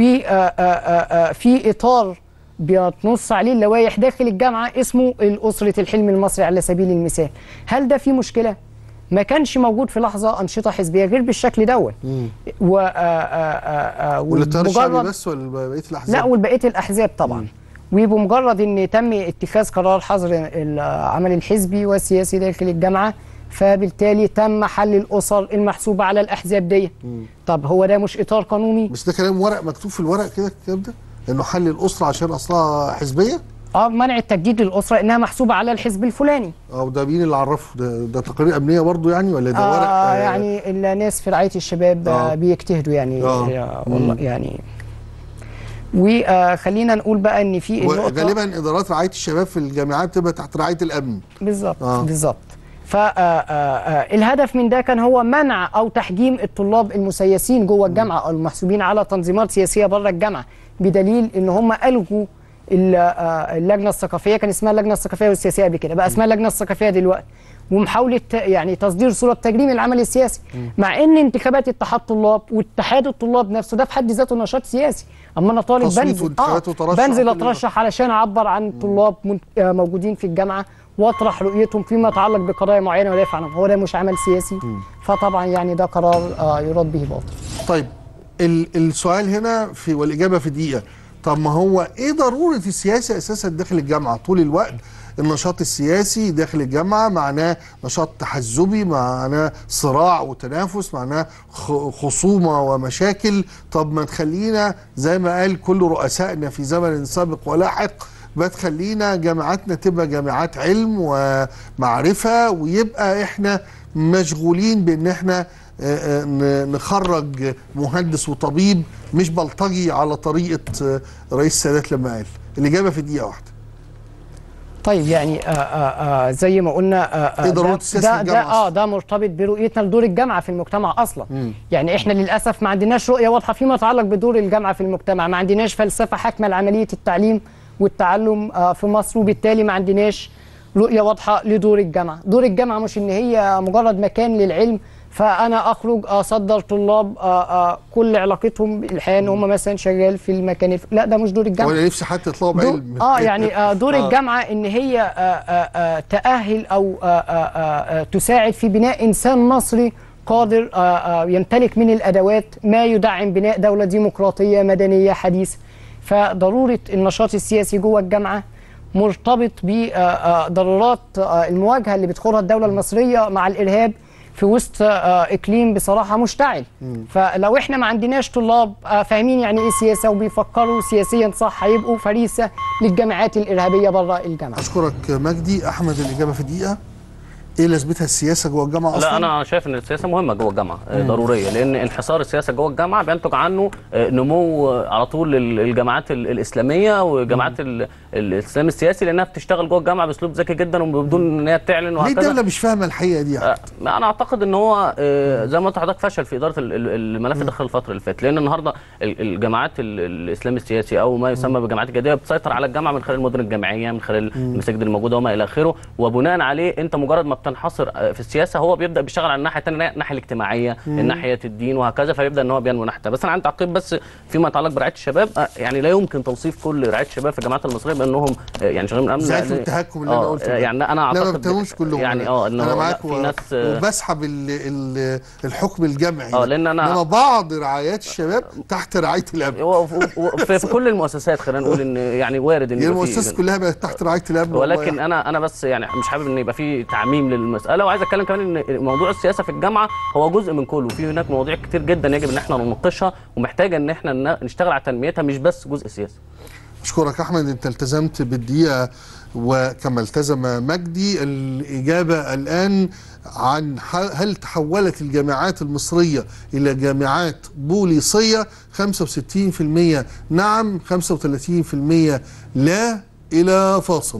وفي اطار بتنص عليه اللوائح داخل الجامعه اسمه الاسره الحلم المصري على سبيل المثال هل ده في مشكله ما كانش موجود في لحظه انشطه حزبيه غير بالشكل دون و آه، آه، آه، والتيار الشعبي ومجرد- بس ولا بقيه الاحزاب؟ لا والبقيه الاحزاب طبعا وبمجرد ان تم اتخاذ قرار حظر العمل الحزبي والسياسي داخل الجامعه فبالتالي تم حل الاسر المحسوبه على الاحزاب دي طب هو ده مش اطار قانوني بس ده كلام ورق مكتوب في الورق كده الكلام ده انه حل الاسره عشان اصلها حزبيه اه منع التجديد للاسره انها محسوبه على الحزب الفلاني او ده مين اللي عرفه ده, ده تقارير امنيه برضو يعني ولا ده ورق آه آه يعني الناس في رعايه الشباب آه آه. بيجتهدوا يعني آه. آه والله يعني وخلينا نقول بقى ان في النقطه غالبا ادارات رعايه الشباب في الجامعات تبقى تحت رعايه الامن بالظبط آه. آه. بالظبط فالهدف من ده كان هو منع او تحجيم الطلاب المسيسين جوه الجامعه او المحسوبين على تنظيمات سياسيه بره الجامعه بدليل ان هم الغوا ال- آه، اللجنه الثقافيه كان اسمها اللجنه الثقافيه والسياسيه قبل كده بقى اسمها اللجنه الثقافيه دلوقتي ومحاوله ت- يعني تصدير صوره تجريم العمل السياسي مع ان انتخابات اتحاد طلاب واتحاد الطلاب نفسه ده في حد ذاته نشاط سياسي اما انا طالب تصويت بنزل وانتخابات وترشح بنزل وكل ده. اترشح علشان اعبر عن طلاب من- آه، موجودين في الجامعه واطرح رؤيتهم فيما يتعلق بقضايا معينه ودافع عنهم هو ده مش عمل سياسي فطبعا يعني ده قرار آه، يراد به باطل طيب ال السؤال هنا في والاجابه في دقيقه طب ما هو ايه ضروره السياسه اساسا داخل الجامعه طول الوقت النشاط السياسي داخل الجامعه معناه نشاط تحزبي معناه صراع وتنافس معناه خ- خصومه ومشاكل طب ما تخلينا زي ما قال كل رؤسائنا في زمن سابق ولاحق ما تخلينا جامعاتنا تبقى جامعات علم ومعرفه ويبقى احنا مشغولين بان احنا آه، آه، ن- نخرج مهندس وطبيب مش بلطجي على طريقه آه، رئيس السادات لما قال الاجابه في دقيقه واحده طيب يعني آه آه آه زي ما قلنا آه آه إيه ضرورة ده- السياسة ده, في الجامعة ده اه ده مرتبط برؤيتنا لدور الجامعه في المجتمع اصلا يعني احنا للاسف ما عندناش رؤيه واضحه فيما يتعلق بدور الجامعه في المجتمع ما عندناش فلسفه حاكمه لعمليه التعليم والتعلم آه في مصر وبالتالي ما عندناش رؤيه واضحه لدور الجامعه دور الجامعه مش ان هي مجرد مكان للعلم فانا اخرج اصدر طلاب آه آه كل علاقتهم الحقيقه ان هم مثلا شغال في المكان الف... لا ده مش دور الجامعه وانا نفسي حتى يطلعوا دور بعلم اه يعني آه دور آه. الجامعه ان هي آه آه آه تاهل او آه آه آه آه تساعد في بناء انسان مصري قادر آه آه يمتلك من الادوات ما يدعم بناء دوله ديمقراطيه مدنيه حديثه فضروره النشاط السياسي جوه الجامعه مرتبط بضرورات المواجهه اللي بتخوضها الدوله المصريه مع الارهاب في وسط آه، اقليم بصراحه مشتعل فلو احنا ما عندناش طلاب آه، فاهمين يعني ايه سياسه وبيفكروا سياسيا صح هيبقوا فريسه للجماعات الارهابيه بره الجامعه اشكرك مجدي احمد الاجابه في دقيقه ايه لازمتها السياسه جوه الجامعه اصلا لا انا شايف ان السياسه مهمه جوه الجامعه آه، ضروريه لان انحصار السياسه جوه الجامعه بينتج عنه آه، نمو آه، على طول ال- الجامعات ال- الاسلاميه وجامعات ال- الاسلام السياسي لانها بتشتغل جوه الجامعه باسلوب ذكي جدا وبدون ان هي تعلن ليه وهكذا الدوله مش فاهمه الحقيقه دي يعني؟ آه، انا اعتقد ان هو آه، زي ما قلت لحضرتك فشل في اداره ال- ال- الملف ده خلال الفتره اللي فاتت لان النهارده ال- الجامعات ال- الاسلام السياسي او ما يسمى بالجامعات الجديده بتسيطر على الجامعه من خلال المدن الجامعيه من خلال المساجد الموجوده وما الى اخره وبناء عليه انت مجرد ما بتنحصر آه، في السياسه هو بيبدا بيشتغل على الناحيه الثانيه الناحيه الاجتماعيه ناحيه الدين وهكذا فيبدا ان هو بينمو ناحيتها بس انا عندي تعقيب بس فيما يتعلق برعايه الشباب آه، يعني لا يمكن توصيف كل رعايه الشباب في الجامعات المصريه بانهم آه، يعني شغالين من الامن زي لا، في التهكم اللي آه، انا قلته ده. يعني انا لا ما اعتقد بتهمش كلهم يعني اه انا انه معاك لا، و- في ناس آه، وبسحب ال ال الحكم الجمعي اه ده. لان انا انما بعض رعايات الشباب تحت رعايه الامن هو في- و- في في كل المؤسسات خلينا نقول ان يعني وارد ان يعني يبقى في- المؤسسات كلها بقت تحت رعايه الامن والله ولكن يعني. انا انا بس يعني مش حابب ان يبقى في تعميم للمساله وعايز اتكلم كمان ان موضوع السياسه في الجامعه هو جزء من كله في هناك مواضيع كتير جدا يجب ان احنا نناقشها ومحتاجه ان احنا ن- نشتغل على تنميتها مش بس جزء سياسي اشكرك احمد انت التزمت بالدقيقه وكما التزم مجدي الاجابه الان عن ح- هل تحولت الجامعات المصريه الى جامعات بوليسيه 65% نعم 35% لا الى فاصل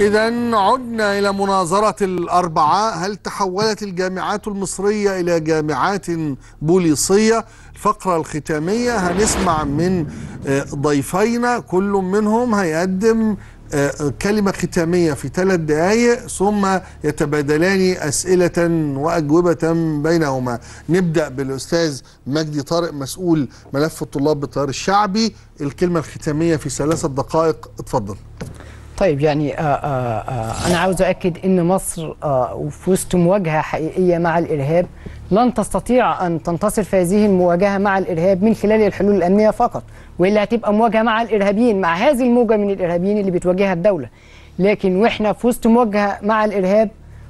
إذا عدنا إلى مناظرة الأربعاء هل تحولت الجامعات المصرية إلى جامعات بوليصية الفقرة الختامية هنسمع من آه، ضيفينا كل منهم هيقدم آه، كلمة ختامية في ثلاث دقائق ثم يتبادلان أسئلة وأجوبة بينهما نبدأ بالأستاذ مجدي طارق مسؤول ملف الطلاب بالتيار الشعبي الكلمة الختامية في ثلاثة دقائق اتفضل طيب يعني آه آه آه أنا عاوز أؤكد إن مصر آه وفي وسط مواجهة حقيقية مع الإرهاب لن تستطيع أن تنتصر في هذه المواجهة مع الإرهاب من خلال الحلول الأمنية فقط وإلا هتبقى مواجهة مع الإرهابيين مع هذه الموجة من الإرهابيين اللي بتواجهها الدولة لكن وإحنا في وسط مواجهة مع الإرهاب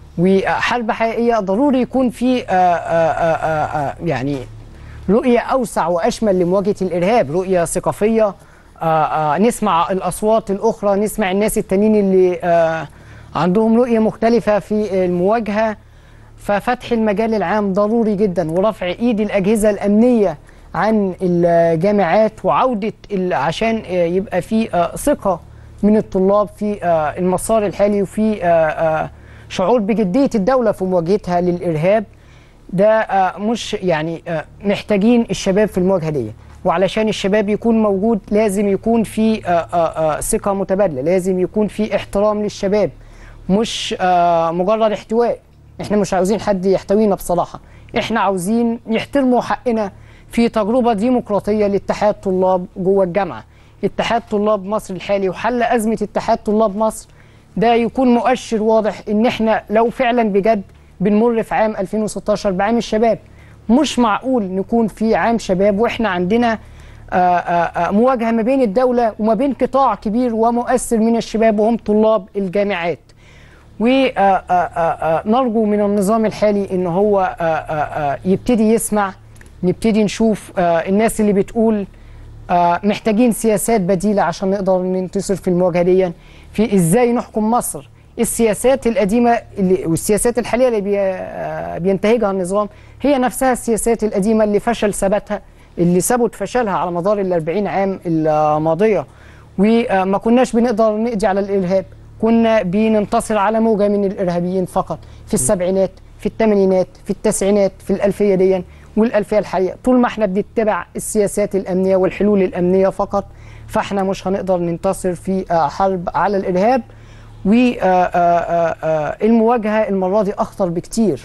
وحرب حقيقية ضروري يكون في آه آه آه آه يعني رؤية أوسع وأشمل لمواجهة الإرهاب رؤية ثقافية آه آه نسمع الأصوات الأخرى نسمع الناس التانيين اللي آه عندهم رؤية مختلفة في المواجهة ففتح المجال العام ضروري جدا ورفع إيد الأجهزة الأمنية عن الجامعات وعودة ال- عشان آه، يبقى في آه، ثقة من الطلاب في آه، المسار الحالي وفي آه، آه، شعور بجدية الدولة في مواجهتها للإرهاب ده آه، مش يعني آه، محتاجين الشباب في المواجهه دي وعلشان الشباب يكون موجود لازم يكون في آه، آه، آه، ثقه متبادله لازم يكون في احترام للشباب مش آه، مجرد احتواء احنا مش عاوزين حد يحتوينا بصراحه احنا عاوزين يحترموا حقنا في تجربه ديمقراطيه لاتحاد طلاب جوه الجامعه اتحاد طلاب مصر الحالي وحل ازمه اتحاد طلاب مصر ده يكون مؤشر واضح ان احنا لو فعلا بجد بنمر في عام 2016 بعام الشباب مش معقول نكون في عام شباب واحنا عندنا آه، آه، آه، مواجهه ما بين الدوله وما بين قطاع كبير ومؤثر من الشباب وهم طلاب الجامعات ونرجو من النظام الحالي ان هو آه، آه، آه، يبتدي يسمع نبتدي نشوف آه، الناس اللي بتقول آه، محتاجين سياسات بديلة عشان نقدر ننتصر في المواجهة دي في ازاي نحكم مصر السياسات القديمة اللي والسياسات الحالية اللي بي آه، بينتهجها النظام هي نفسها السياسات القديمة اللي فشل ثباتها اللي ثبت فشلها على مدار ال 40 عام الماضية وما كناش بنقدر نقضي على الإرهاب كنا بننتصر على موجة من الإرهابيين فقط في السبعينات في الثمانينات في التسعينات في الألفية دي والألفية الحالية طول ما احنا بنتبع السياسات الأمنية والحلول الأمنية فقط فاحنا مش هنقدر ننتصر في آه، حرب على الإرهاب والمواجهة المرة دي أخطر بكتير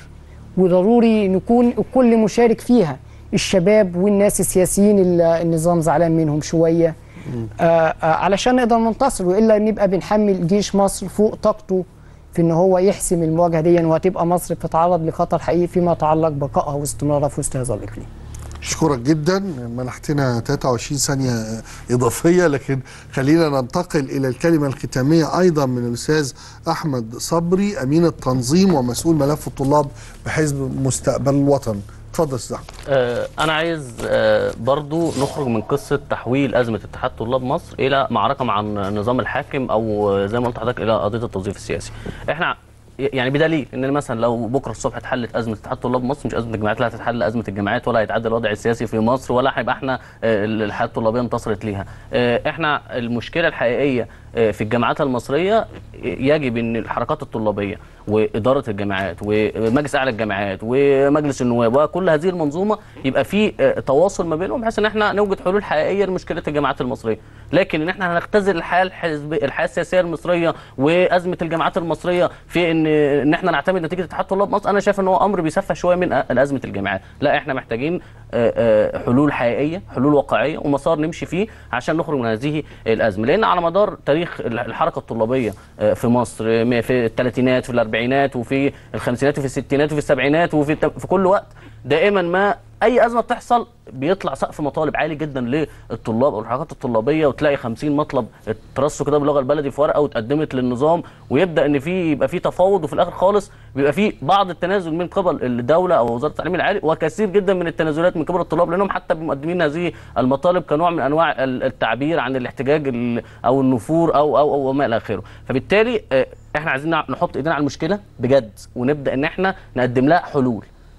وضروري نكون الكل مشارك فيها الشباب والناس السياسيين اللي النظام زعلان منهم شوية آه، آه، علشان نقدر ننتصر والا نبقى بنحمل جيش مصر فوق طاقته في ان هو يحسم المواجهه دي وهتبقى مصر بتتعرض لخطر حقيقي فيما يتعلق بقائها واستمرارها في وسط هذا الاقليم. اشكرك جدا منحتنا 23 ثانيه اضافيه لكن خلينا ننتقل الى الكلمه الختاميه ايضا من الاستاذ احمد صبري امين التنظيم ومسؤول ملف الطلاب بحزب مستقبل الوطن اتفضل يا استاذ احمد آه، انا عايز آه، برضو نخرج من قصه تحويل ازمه اتحاد طلاب مصر الى معركه مع النظام الحاكم او آه، زي ما قلت لحضرتك الى قضيه التوظيف السياسي احنا يعني بدليل ان مثلا لو بكره الصبح اتحلت ازمه اتحاد طلاب مصر مش ازمه الجامعات لا هتتحل ازمه الجامعات ولا هيتعدل الوضع السياسي في مصر ولا هيبقى احنا آه، الحياه الطلابيه انتصرت ليها آه، احنا المشكله الحقيقيه آه، في الجامعات المصريه يجب ان الحركات الطلابيه واداره الجامعات ومجلس اعلى الجامعات ومجلس النواب وكل هذه المنظومه يبقى في آه، تواصل ما بينهم بحيث ان احنا نوجد حلول حقيقيه لمشكله الجامعات المصريه لكن ان احنا هنختزل الحياه الحزب الحياه السياسيه المصريه وازمه الجامعات المصريه في ان ان احنا نعتمد نتيجه اتحاد طلاب مصر انا شايف ان هو امر بيسفه شويه من أ- ازمه الجامعات لا احنا محتاجين آه، آه، حلول حقيقيه حلول واقعيه ومسار نمشي فيه عشان نخرج من هذه الازمه لان على مدار تاريخ الحركه الطلابيه آه، في مصر آه، في الثلاثينات في الاربعينات وفي الخمسينات وفي الستينات وفي السبعينات وفي الت- في كل وقت دائما ما اي ازمه بتحصل بيطلع سقف مطالب عالي جدا للطلاب او الحركات الطلابيه وتلاقي 50 مطلب اترصوا كده باللغه البلدي في ورقه واتقدمت للنظام ويبدا ان في يبقى في تفاوض وفي الاخر خالص بيبقى في بعض التنازل من قبل الدوله او وزاره التعليم العالي وكثير جدا من التنازلات من قبل الطلاب لانهم حتى مقدمين هذه المطالب كنوع من انواع ال- التعبير عن الاحتجاج ال- او النفور او او او ما الى اخره فبالتالي آه، احنا عايزين نع- نحط ايدينا على المشكله بجد ونبدا ان احنا نقدم لها حلول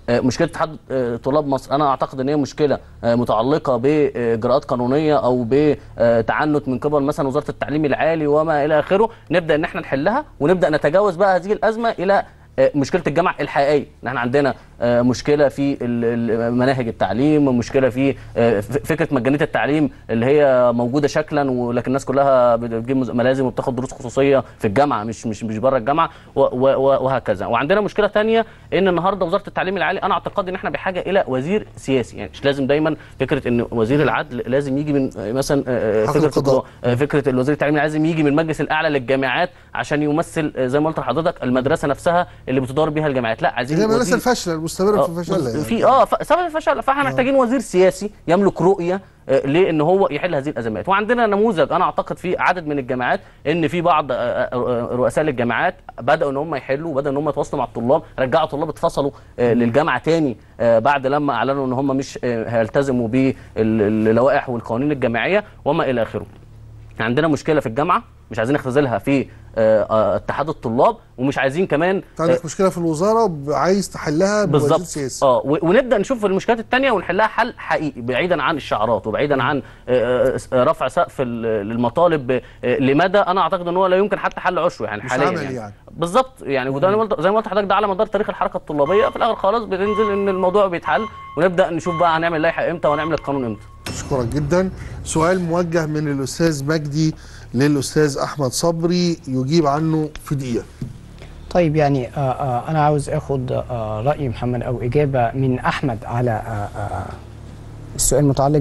آه، مشكله اتحاد آه، طلاب مصر انا اعتقد ان هي مشكله آه، متعلقه باجراءات قانونيه او بتعنت من قبل مثلا وزاره التعليم العالي وما الى اخره نبدا ان احنا نحلها ونبدا نتجاوز بقى هذه الازمه الى آه، مشكله الجامعه الحقيقيه ان احنا عندنا آه، مشكله في ال- ال- مناهج التعليم مشكله في آه، ف- فكره مجانيه التعليم اللي هي موجوده شكلا ولكن الناس كلها بتجيب مز- ملازم وبتاخد دروس خصوصيه في الجامعه مش مش مش بره الجامعه و- و- و- وهكذا وعندنا مشكله ثانيه ان النهارده وزاره التعليم العالي انا اعتقد ان احنا بحاجه الى وزير سياسي يعني مش لازم دايما فكره ان وزير العدل لازم يجي من آه، مثلا آه، آه، حق فكره القضاء. القضاء آه، فكره الوزير التعليم لازم يجي من المجلس الاعلى للجامعات عشان يمثل آه، زي ما قلت لحضرتك المدرسه نفسها اللي بتدار بيها الجامعات لا عايزين هي المدرسه وزير- الفاشله المستمره في آه، فشلها يعني. في اه ف- سبب الفشل فاحنا محتاجين وزير سياسي يملك رؤيه آه، لان هو يحل هذه الازمات وعندنا نموذج انا اعتقد في عدد من الجامعات ان في بعض آه، آه، رؤساء للجامعات بداوا ان هم يحلوا وبداوا ان هم يتواصلوا مع الطلاب رجعوا طلاب اتفصلوا آه، للجامعه تاني آه، بعد لما اعلنوا ان هم مش آه، هيلتزموا باللوائح والقوانين الجامعيه وما الى اخره عندنا مشكله في الجامعه مش عايزين نختزلها في آه، آه، اتحاد الطلاب ومش عايزين كمان انت عندك مشكله في الوزاره عايز تحلها بوزير بالظبط سياسي اه و- ونبدا نشوف المشكلات الثانيه ونحلها حل حقيقي بعيدا عن الشعارات وبعيدا عن آه، آه، رفع سقف ال- المطالب آه، لمدى انا اعتقد ان هو لا يمكن حتى حل عشره يعني مش حاليا عملي يعني. يعني. بالظبط يعني وده أنا قلت- زي ما قلت لحضرتك ده على مدار تاريخ الحركه الطلابيه في الاخر خالص بتنزل ان الموضوع بيتحل ونبدا نشوف بقى هنعمل لائحه امتى وهنعمل القانون امتى اشكرك جدا سؤال موجه من الاستاذ مجدي للاستاذ احمد صبري يجيب عنه في دقيقه طيب يعني آه آه انا عاوز اخد آه راي محمد او اجابه من احمد على آه آه السؤال المتعلق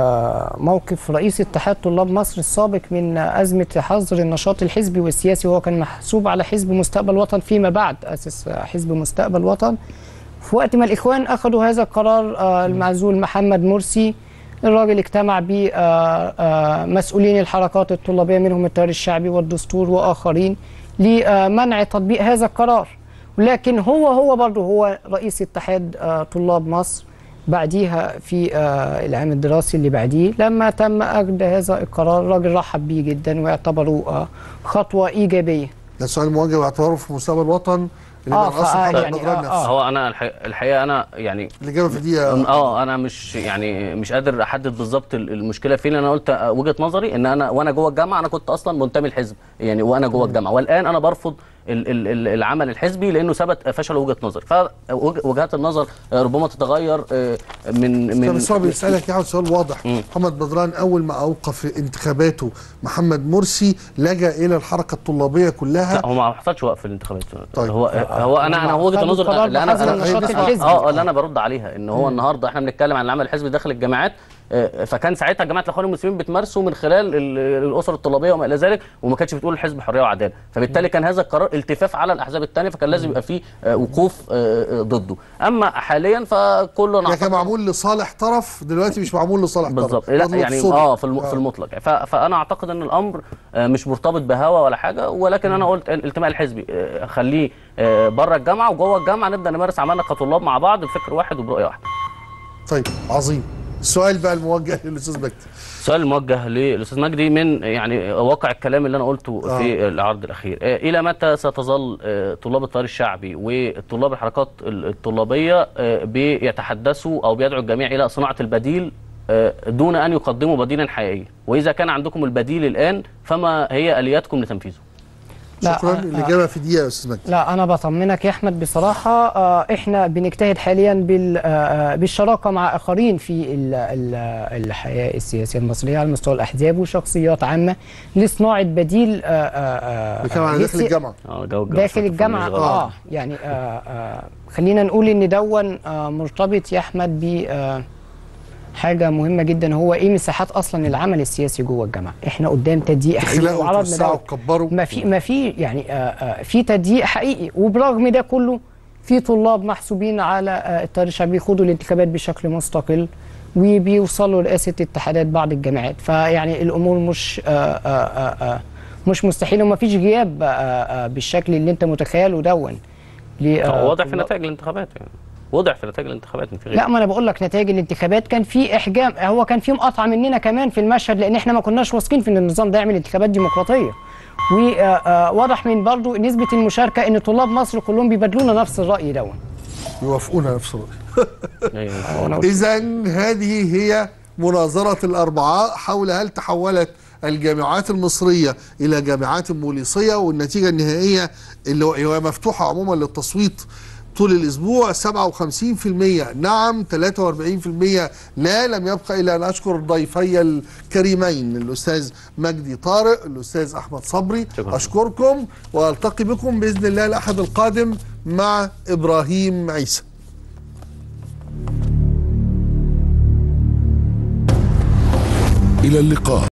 بموقف رئيس اتحاد طلاب مصر السابق من ازمه حظر النشاط الحزبي والسياسي وهو كان محسوب على حزب مستقبل وطن فيما بعد اسس حزب مستقبل وطن في وقت ما الاخوان اخذوا هذا القرار آه المعزول محمد مرسي الراجل اجتمع بمسؤولين الحركات الطلابيه منهم التيار الشعبي والدستور واخرين لمنع تطبيق هذا القرار ولكن هو هو برضه هو رئيس اتحاد آه، طلاب مصر بعديها في آه، العام الدراسي اللي بعديه لما تم أخذ هذا القرار الراجل رحب بيه جدا واعتبره آه، خطوة إيجابية ده سؤال موجه باعتباره في مستقبل الوطن اللي آه، بينقص فآه حق يعني الجدران آه، نفسه آه. هو انا الحقيقه, الحقيقة انا يعني الاجابه في دقيقه اه انا مش يعني مش قادر احدد بالظبط ال- المشكله فين انا قلت آه، وجهه نظري ان انا وانا جوه الجامعه انا كنت اصلا منتمي الحزب يعني وانا جوه الجامعه والان انا برفض ال- ال- ال- العمل الحزبي لانه ثبت فشل وجهه نظر فوجهات النظر آه، ربما تتغير آه، من من بس هو بيسالك يا سؤال واضح محمد بدران اول ما اوقف انتخاباته محمد مرسي لجا الى الحركه الطلابيه كلها لا هو ما حصلش وقف في الانتخابات طيب. هو هو انا انا وجهه خدوا النظر قرار اللي انا بحظر أنا- النشاط هي الحزبي اه اللي انا برد عليها ان هو النهارده احنا بنتكلم عن العمل الحزبي داخل الجامعات آه، فكان ساعتها جماعه الاخوان المسلمين بتمارسه من خلال ال- الاسر الطلابيه وما الى ذلك وما كانتش بتقول الحزب حريه وعداله فبالتالي كان هذا القرار التفاف على الاحزاب الثانيه فكان لازم يبقى فيه آه، وقوف آه، آه، ضده اما حاليا فكله يعني كان نعتقد- معمول لصالح طرف دلوقتي مش معمول لصالح طرف بالظبط لا مطلوب يعني صلح. اه في الم... في المطلق ف... فانا اعتقد ان الامر آه، مش مرتبط بهوى ولا حاجه ولكن انا قلت الالتماء الحزبي آه، خليه آه، بره الجامعه وجوه الجامعه نبدا نمارس عملنا كطلاب مع بعض بفكر واحد وبرؤيه واحده طيب عظيم السؤال بقى الموجه للاستاذ مجدي سؤال موجه للاستاذ مجدي من يعني واقع الكلام اللي انا قلته آه. في العرض الاخير آه، الى متى ستظل آه، طلاب التيار الشعبي وطلاب الحركات الطلابيه آه، بيتحدثوا او بيدعوا الجميع الى صناعه البديل آه، دون ان يقدموا بديلا حقيقيا واذا كان عندكم البديل الان فما هي الياتكم لتنفيذه لا، شكرا آه، الاجابه في دقيقه يا استاذ مجدي لا انا بطمنك يا احمد بصراحه آه، احنا بنجتهد حاليا بال- آه، آه، بالشراكه مع اخرين في ال- ال- الحياه السياسيه المصريه على مستوى الاحزاب وشخصيات عامه لصناعه بديل آه، آه، آه، بيتكلم على داخل للسي- الجامعه اه جو جو داخل الجامعه اه يعني آه آه خلينا نقول ان دون آه مرتبط يا احمد ب آه حاجه مهمه جدا هو ايه مساحات اصلا العمل السياسي جوه الجامعه احنا قدام تضييق حقيقي خلقوا وعرضنا وتوسعوا ده وكبروا ما في ما في يعني آه آه في تضييق حقيقي وبرغم ده كله في طلاب محسوبين على آه التيار الشعبي بيخوضوا الانتخابات بشكل مستقل وبيوصلوا لرئاسه اتحادات بعض الجامعات فيعني الامور مش آه آه آه آه مش مستحيله وما فيش غياب آه آه بالشكل اللي انت متخيله دون ل- آه، واضح في طلاب- نتائج الانتخابات يعني واضح في نتائج الانتخابات من في غير لا ما انا بقول لك نتائج الانتخابات كان في احجام هو كان في مقاطعه مننا كمان في المشهد لان احنا ما كناش واثقين في ان النظام ده يعمل انتخابات ديمقراطيه وواضح من برضو نسبه المشاركه ان طلاب مصر كلهم بيبادلونا نفس الراي دون يوافقون نفس الرأي أيوة. إذا هذه هي مناظرة الأربعاء حول هل تحولت الجامعات المصرية إلى جامعات بوليسية والنتيجة النهائية اللي هي مفتوحة عموما للتصويت طول الأسبوع 57% نعم 43% لا لم يبقى إلا أن أشكر ضيفي الكريمين الأستاذ مجدي طارق الأستاذ أحمد صبري شكراً. أشكركم وألتقي بكم بإذن الله الأحد القادم مع إبراهيم عيسى إلى اللقاء